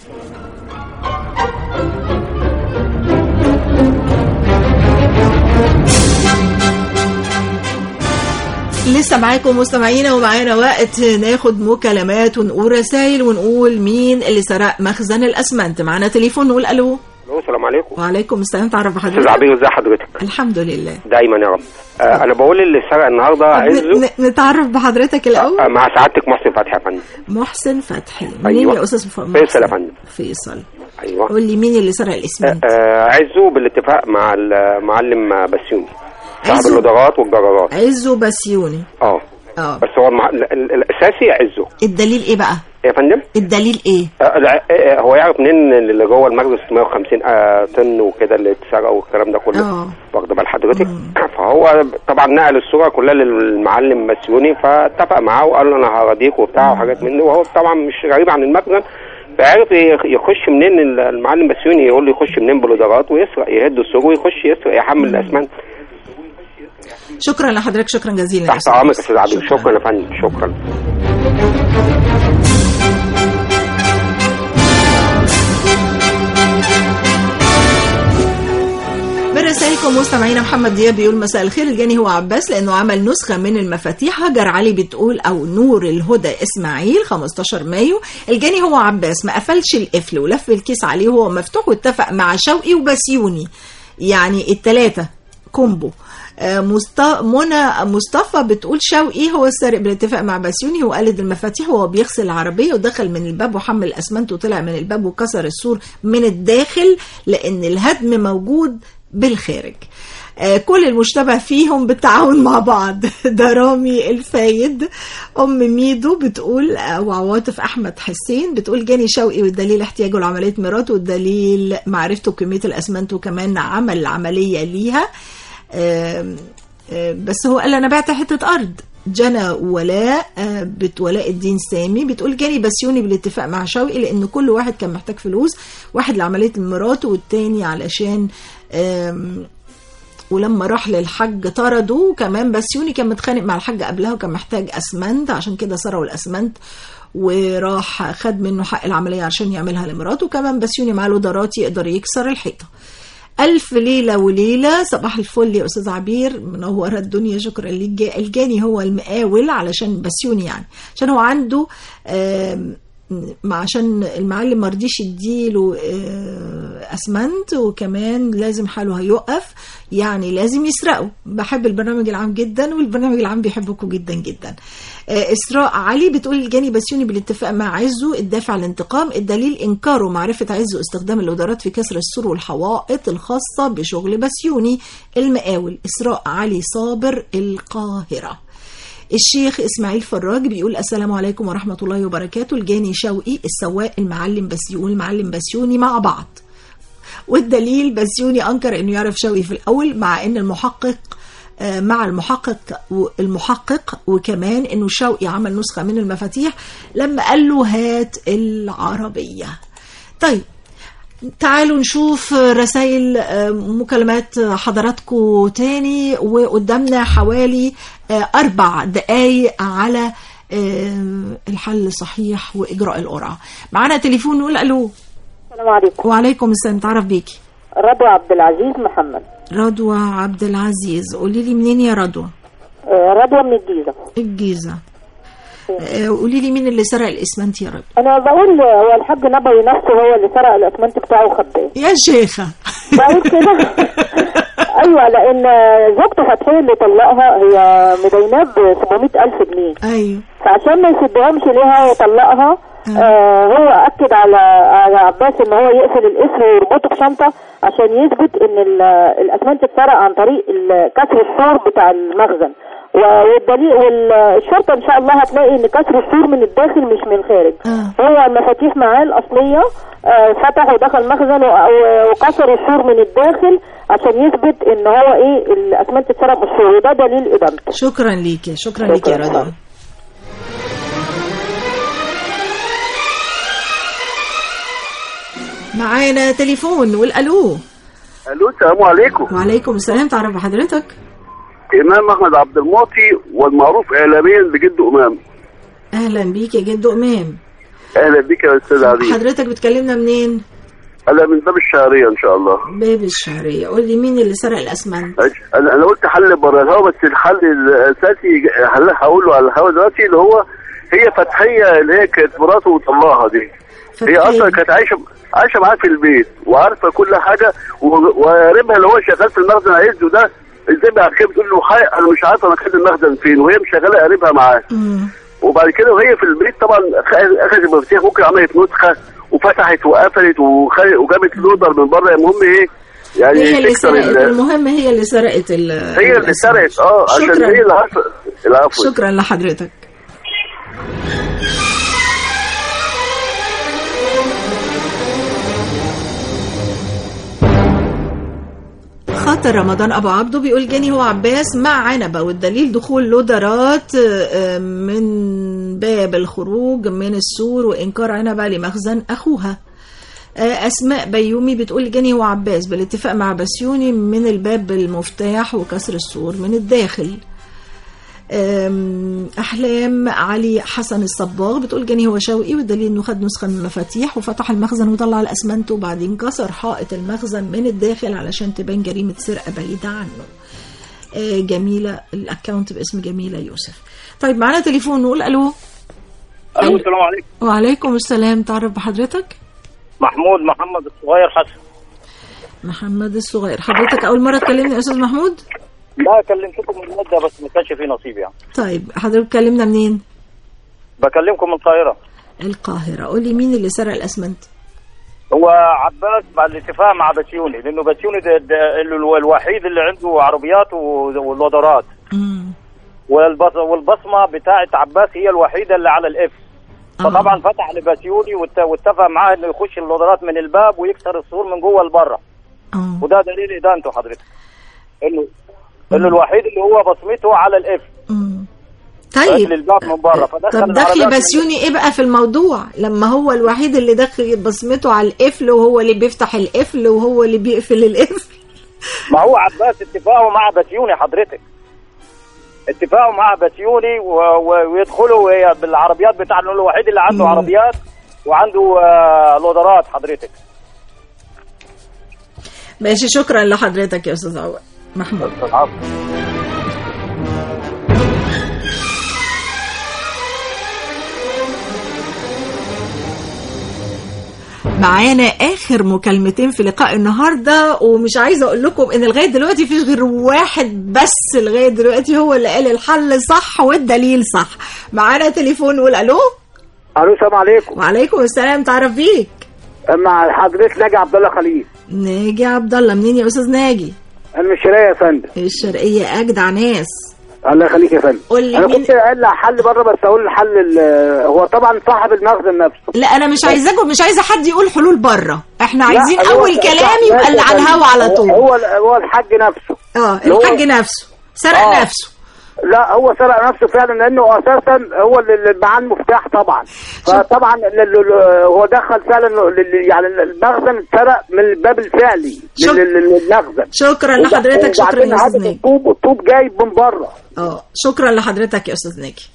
لسه معاكم مستمعينا ومعانا وقت ناخد مكالمات ونقول رسائل ونقول مين اللي سرق مخزن الاسمنت معانا تليفون نقول الو الو السلام عليكم وعليكم السلام تعرف استاذ بحضرتك عبير ازي حضرتك الحمد لله دايما يا رب آه انا بقول اللي سرق النهارده عزه ن- ن- نتعرف بحضرتك الاول آه مع سعادتك محسن فتحي يا فندم محسن فتحي منين أيوة. يا استاذ ف- فيصل يا فندم فيصل ايوه قول لي مين اللي سرق الاسمنت آه عزه بالاتفاق مع المعلم بسيوني صاحب عزه؟ اللودرات والجرارات عزو بسيوني اه اه بس هو المع... ال- ال- الاساسي عزه الدليل ايه بقى يا فندم الدليل ايه آه الع- آه، هو يعرف منين اللي جوه المخزن 650 آه طن وكده اللي اتسرقوا والكلام ده كله اه واخده بال حضرتك فهو طبعا نقل الصوره كلها للمعلم مسيوني فاتفق معاه وقال له انا هراضيك وبتاع وحاجات من دي وهو طبعا مش غريب عن المخزن فعرف يخ- يخش منين ال- المعلم مسيوني يقول له يخش منين بلودرات ويسرق يهد السور ويخش يسرق يحمل الاسمنت شكرا لحضرتك شكرا جزيلا يا تحت أستاذ. امرك يا استاذ عبد شكرا يا فندم شكرا من رسائلكم مستمعينا محمد دياب بيقول مساء الخير الجاني هو عباس لانه عمل نسخه من المفاتيح هجر علي بتقول او نور الهدى اسماعيل 15 مايو الجاني هو عباس ما قفلش القفل ولف الكيس عليه وهو مفتوح واتفق مع شوقي وبسيوني يعني التلاتة كومبو آه، مست... منى مصطفى بتقول شوقي هو السارق بالاتفاق مع بسيوني وقلد المفاتيح وهو بيغسل العربيه ودخل من الباب وحمل الاسمنت وطلع من الباب وكسر السور من الداخل لان الهدم موجود بالخارج آه، كل المشتبه فيهم بالتعاون مع بعض ده رامي الفايد ام ميدو بتقول آه، وعواطف احمد حسين بتقول جاني شوقي والدليل احتياجه لعمليه مراته والدليل معرفته بكميه الاسمنت وكمان عمل العمليه ليها آم، آم، بس هو قال انا بعت حته ارض جنى ولاء آه، بت ولاء الدين سامي بتقول جاني بسيوني بالاتفاق مع شوقي لان كل واحد كان محتاج فلوس واحد لعمليه مراته والتاني علشان آم، ولما راح للحج طرده وكمان بسيوني كان متخانق مع الحج قبلها وكان محتاج اسمنت عشان كده سرقوا الاسمنت وراح خد منه حق العمليه عشان يعملها لمراته وكمان بسيوني معاه لودرات يقدر يكسر الحيطه ألف ليلة وليلة صباح الفل يا أستاذ عبير منورة الدنيا شكرا ليك جا- الجاني هو المقاول علشان بسيوني يعني عشان هو عنده آم، ما عشان المعلم مرضيش يديله آه، اسمنت وكمان لازم حاله هيقف يعني لازم يسرقه بحب البرنامج العام جدا والبرنامج العام بيحبكم جدا جدا آه، اسراء علي بتقول الجاني بسيوني بالاتفاق مع عزه الدافع الانتقام الدليل انكاره معرفه عزه استخدام الودارات في كسر السور والحوائط الخاصه بشغل بسيوني المقاول اسراء علي صابر القاهره الشيخ اسماعيل فراج بيقول السلام عليكم ورحمه الله وبركاته الجاني شوقي السواق المعلم بسيوني المعلم بسيوني مع بعض والدليل بسيوني انكر انه يعرف شوقي في الاول مع ان المحقق آه، مع المحقق المحقق وكمان انه شوقي عمل نسخه من المفاتيح لما قال له هات العربيه طيب تعالوا نشوف رسائل آه، مكالمات حضراتكم تاني وقدامنا حوالي آه، أربع دقايق على آه، الحل الصحيح وإجراء القرعة معانا تليفون نقول ألو السلام عليكم وعليكم السلام تعرف بيكي رضوى عبد العزيز محمد رضوى عبد العزيز قولي لي منين يا رضوى آه، رضوى من الجيزة الجيزة آه، قولي لي مين اللي سرق الاسمنت يا رضوى انا بقول هو الحاج نبوي نفسه هو اللي سرق الاسمنت بتاعه وخباه يا شيخة بقول كده ايوه لان زوجته فتحيه اللي طلقها هي مديناه ب 700 الف جنيه ايوه فعشان ما يسدهمش ليها ويطلقها آه هو اكد على على عباس ان هو يقفل الاسم ويربطه بشنطه عشان يثبت ان ال- الاسمنت اتسرق عن طريق ال- كسر السور بتاع المخزن و- والدليل والشرطه ان شاء الله هتلاقي ان كسر السور من الداخل مش من الخارج هو المفاتيح معاه الاصليه آه، فتح ودخل مخزن و- و- وكسر السور من الداخل عشان يثبت ان هو ايه الاسمنت اتسرق من السور وده دليل ادانته شكرا ليكي شكرا ليكي يا رضوى معانا تليفون والالو الو السلام عليكم وعليكم السلام تعرف بحضرتك امام احمد عبد المعطي والمعروف اعلاميا بجد امام اهلا بيك يا جد امام اهلا بك يا استاذ عزيز حضرتك بتكلمنا منين انا من باب الشهريه ان شاء الله باب الشهرية قول لي مين اللي سرق الاسمنت انا انا قلت حل بره الهوا بس الحل الاساسي هل هقوله على الهوا دلوقتي اللي هو هي فتحيه اللي هي كانت مراته وطلقها دي هي اصلا كانت عايشه عايشه معاه في البيت وعارفه كل حاجه و- وقريبها اللي هو شغال في المخزن عزه ده ازاي بقى كده بتقول له حي انا مش عارفه مكان المخزن فين وهي مشغله قريبها معاه وبعد كده وهي في البيت طبعا خ- اخذت المفاتيح ممكن عملت نسخه وفتحت وقفلت وخ- وجابت لودر من بره المهم ايه يعني هي اللي تكسر سرقت ال- المهم هي اللي سرقت ال هي اللي سرقت اه عشان شكراً. هي اللي عارفه العفو شكرا لحضرتك خاطر رمضان ابو عبده بيقول جاني هو عباس مع عنبه والدليل دخول لودرات آه، من باب الخروج من السور وانكار عنبه لمخزن اخوها آه، اسماء بيومي بتقول جاني هو عباس بالاتفاق مع بسيوني من الباب بالمفتاح وكسر السور من الداخل أم، احلام علي حسن الصباغ بتقول جاني هو شوقي والدليل انه خد نسخه من المفاتيح وفتح المخزن وطلع الاسمنت وبعدين كسر حائط المخزن من الداخل علشان تبان جريمه سرقه بعيده عنه آه، جميله الاكونت باسم جميله يوسف طيب معانا تليفون نقول الو الو السلام عليكم وعليكم السلام تعرف بحضرتك محمود محمد الصغير حسن محمد الصغير حضرتك اول مره تكلمني يا استاذ محمود لا كلمتكم من مده بس ما كانش في نصيب يعني طيب حضرتك كلمنا منين بكلمكم من القاهره القاهره قول لي مين اللي سرق الاسمنت هو عباس بعد الاتفاق مع بسيوني لانه بسيوني ده, ده ال- الوحيد اللي عنده عربيات و- والودرات والبص والبصمه بتاعه عباس هي الوحيده اللي على الاف فطبعا فتح لبسيوني وات- واتفق معاه انه يخش الودرات من الباب ويكسر السور من جوه لبره وده دليل ادانته حضرتك انه انه الوحيد اللي هو بصمته على الاف طيب قفل الباب من بره فدخل طب دخل العربيات من- بسيوني ايه بقى في الموضوع لما هو الوحيد اللي دخل بصمته على القفل وهو اللي بيفتح القفل وهو اللي بيقفل القفل ما هو عباس اتفاقه مع بسيوني حضرتك اتفاقه مع بسيوني و... و... ويدخلوا وهي بالعربيات بتاع إنه الوحيد اللي عنده مم. عربيات وعنده آه، لودرات حضرتك ماشي شكرا لحضرتك يا استاذ عوض محمود معانا اخر مكالمتين في لقاء النهارده ومش عايزه اقول لكم ان لغايه دلوقتي فيش غير واحد بس لغايه دلوقتي هو اللي قال الحل صح والدليل صح معانا تليفون قول الو الو السلام عليكم وعليكم السلام تعرف بيك مع حضرتك ناجي عبد الله خليل ناجي عبد الله منين يا استاذ ناجي المشريه يا فندم الشرقيه اجدع ناس الله يخليك يا فندم قول لي انا مين- كنت قايل حل بره بس اقول الحل ال- هو طبعا صاحب المخزن نفسه لا انا مش عايزاكم مش عايزه حد يقول حلول بره احنا عايزين لا، هو- اول كلام يبقى اللي على الهوا على طول هو هو الحاج نفسه اه اللي هو- الحاج نفسه سرق آه. نفسه لا هو سرق نفسه فعلا لانه اساسا هو اللي اللي معاه المفتاح طبعا فطبعا ال- ال- ال- هو دخل فعلا ال- ال- يعني المخزن اتسرق من الباب الفعلي شك- لل- لل- للمخزن شكرا وب- لحضرتك شكرا وبعدين يا استاذ هدف ناجي الطوب الطوب جايب من بره اه شكرا لحضرتك يا استاذ ناجي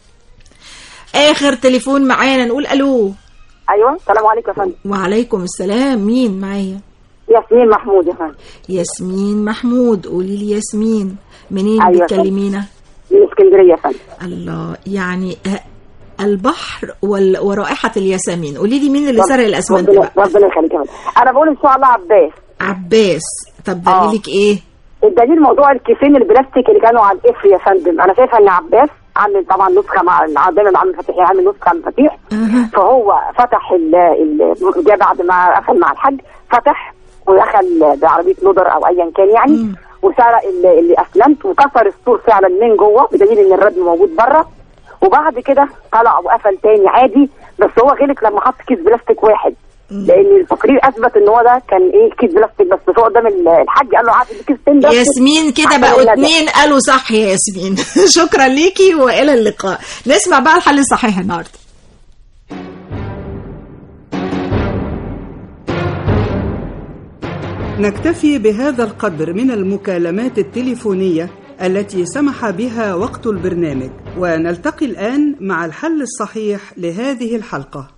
اخر تليفون معانا نقول الو ايوه السلام عليكم يا فندم وعليكم السلام مين معايا ياسمين محمود يا فندم ياسمين محمود قولي لي ياسمين منين أيوة. بتكلمينا من اسكندريه يا فندم الله يعني آه، البحر وال... ورائحة الياسمين قولي لي مين اللي سرق الاسمنت ربنا بقى ربنا يخليك يا فندم انا بقول ان شاء الله عباس عباس طب دليلك ايه الدليل موضوع الكيسين البلاستيك اللي كانوا على القفل يا فندم انا شايفه ان عباس عامل طبعا نسخه مع مع- دايما مع المفاتيح عامل نسخه على المفاتيح فهو فتح ال ال- جه بعد ما قفل مع الحاج فتح ودخل بعربيه لودر او ايا كان يعني وسرق ال- اللي اسلمت وكسر السور فعلا من جوه بدليل ان الردم موجود بره وبعد كده طلع وقفل تاني عادي بس هو غلط لما حط كيس بلاستيك واحد لان التقرير اثبت ان هو ده كان ايه كيس بلاستيك بس هو قدام ال- الحاج قال له عارف الكيستين بلاستيك ياسمين كده عشان بقوا الندى. اتنين قالوا صح يا ياسمين شكرا ليكي والى اللقاء نسمع بقى الحل الصحيح النهارده نكتفي بهذا القدر من المكالمات التليفونية التي سمح بها وقت البرنامج ونلتقي الآن مع الحل الصحيح لهذه الحلقة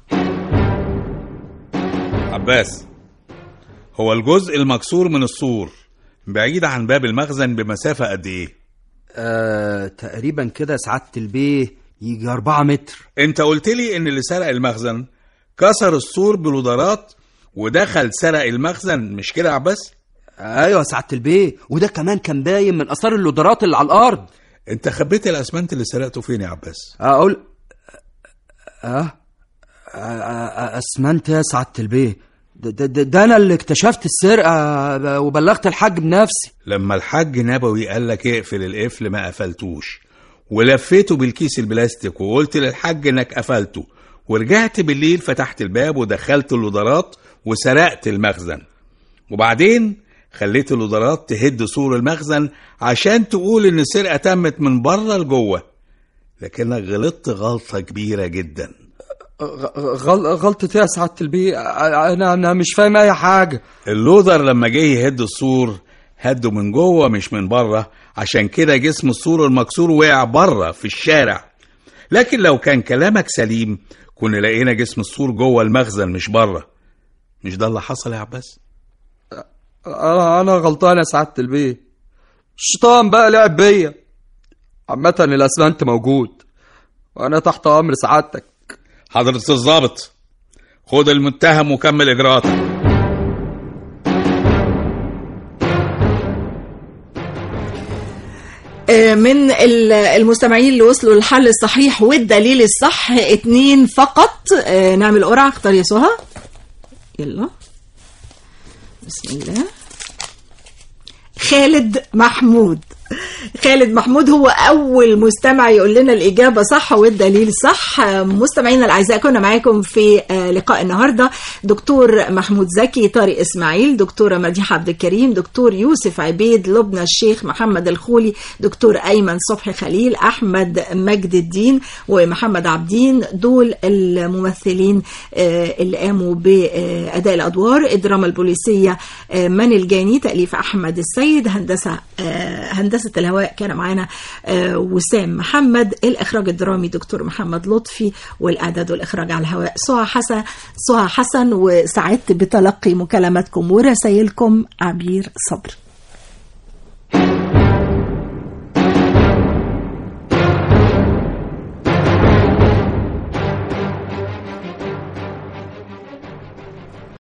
عباس هو الجزء المكسور من السور بعيد عن باب المخزن بمسافة قد ايه؟ آه تقريبا كده سعادة البيه يجي أربعة متر انت قلت لي ان اللي سرق المخزن كسر السور بلودرات ودخل سرق المخزن مش كده يا عباس؟ ايوه سعادة البيه وده كمان كان باين من اثار اللودرات اللي على الارض انت خبيت الاسمنت اللي سرقته فين يا عباس؟ اقول اه, آه اسمنت يا سعادة البيه ده, ده, ده انا اللي اكتشفت السرقه وبلغت الحاج بنفسي لما الحاج نبوي قال لك اقفل القفل ما قفلتوش ولفيته بالكيس البلاستيك وقلت للحاج انك قفلته ورجعت بالليل فتحت الباب ودخلت اللودرات وسرقت المخزن وبعدين خليت اللودرات تهد سور المخزن عشان تقول ان السرقه تمت من بره لجوه لكنك غلطت غلطه كبيره جدا غل... غلطة يا سعادة البيه أنا أنا مش فاهم أي حاجة اللودر لما جه يهد السور هده من جوه مش من بره عشان كده جسم السور المكسور وقع بره في الشارع لكن لو كان كلامك سليم كنا لقينا جسم السور جوه المخزن مش بره مش ده اللي حصل يا عباس أنا أنا غلطان يا سعادة البيه الشيطان بقى لعب بيا عامة الأسمنت موجود وأنا تحت أمر سعادتك حضرة الضابط خد المتهم وكمل إجراءاتك من المستمعين اللي وصلوا للحل الصحيح والدليل الصح اتنين فقط نعمل قرعة اختار يا سهى يلا بسم الله خالد محمود خالد محمود هو أول مستمع يقول لنا الإجابة صح والدليل صح مستمعينا الأعزاء كنا معاكم في لقاء النهاردة دكتور محمود زكي طارق إسماعيل دكتورة مديحة عبد الكريم دكتور يوسف عبيد لبنى الشيخ محمد الخولي دكتور أيمن صبحي خليل أحمد مجد الدين ومحمد عبدين دول الممثلين اللي قاموا بأداء الأدوار الدراما البوليسية من الجاني تأليف أحمد السيد هندسة هندسة الهواء كان معانا وسام محمد الإخراج الدرامي دكتور محمد لطفي والإعداد والإخراج على الهواء سهى حسن سهى حسن وسعدت بتلقي مكالماتكم ورسائلكم عبير صبر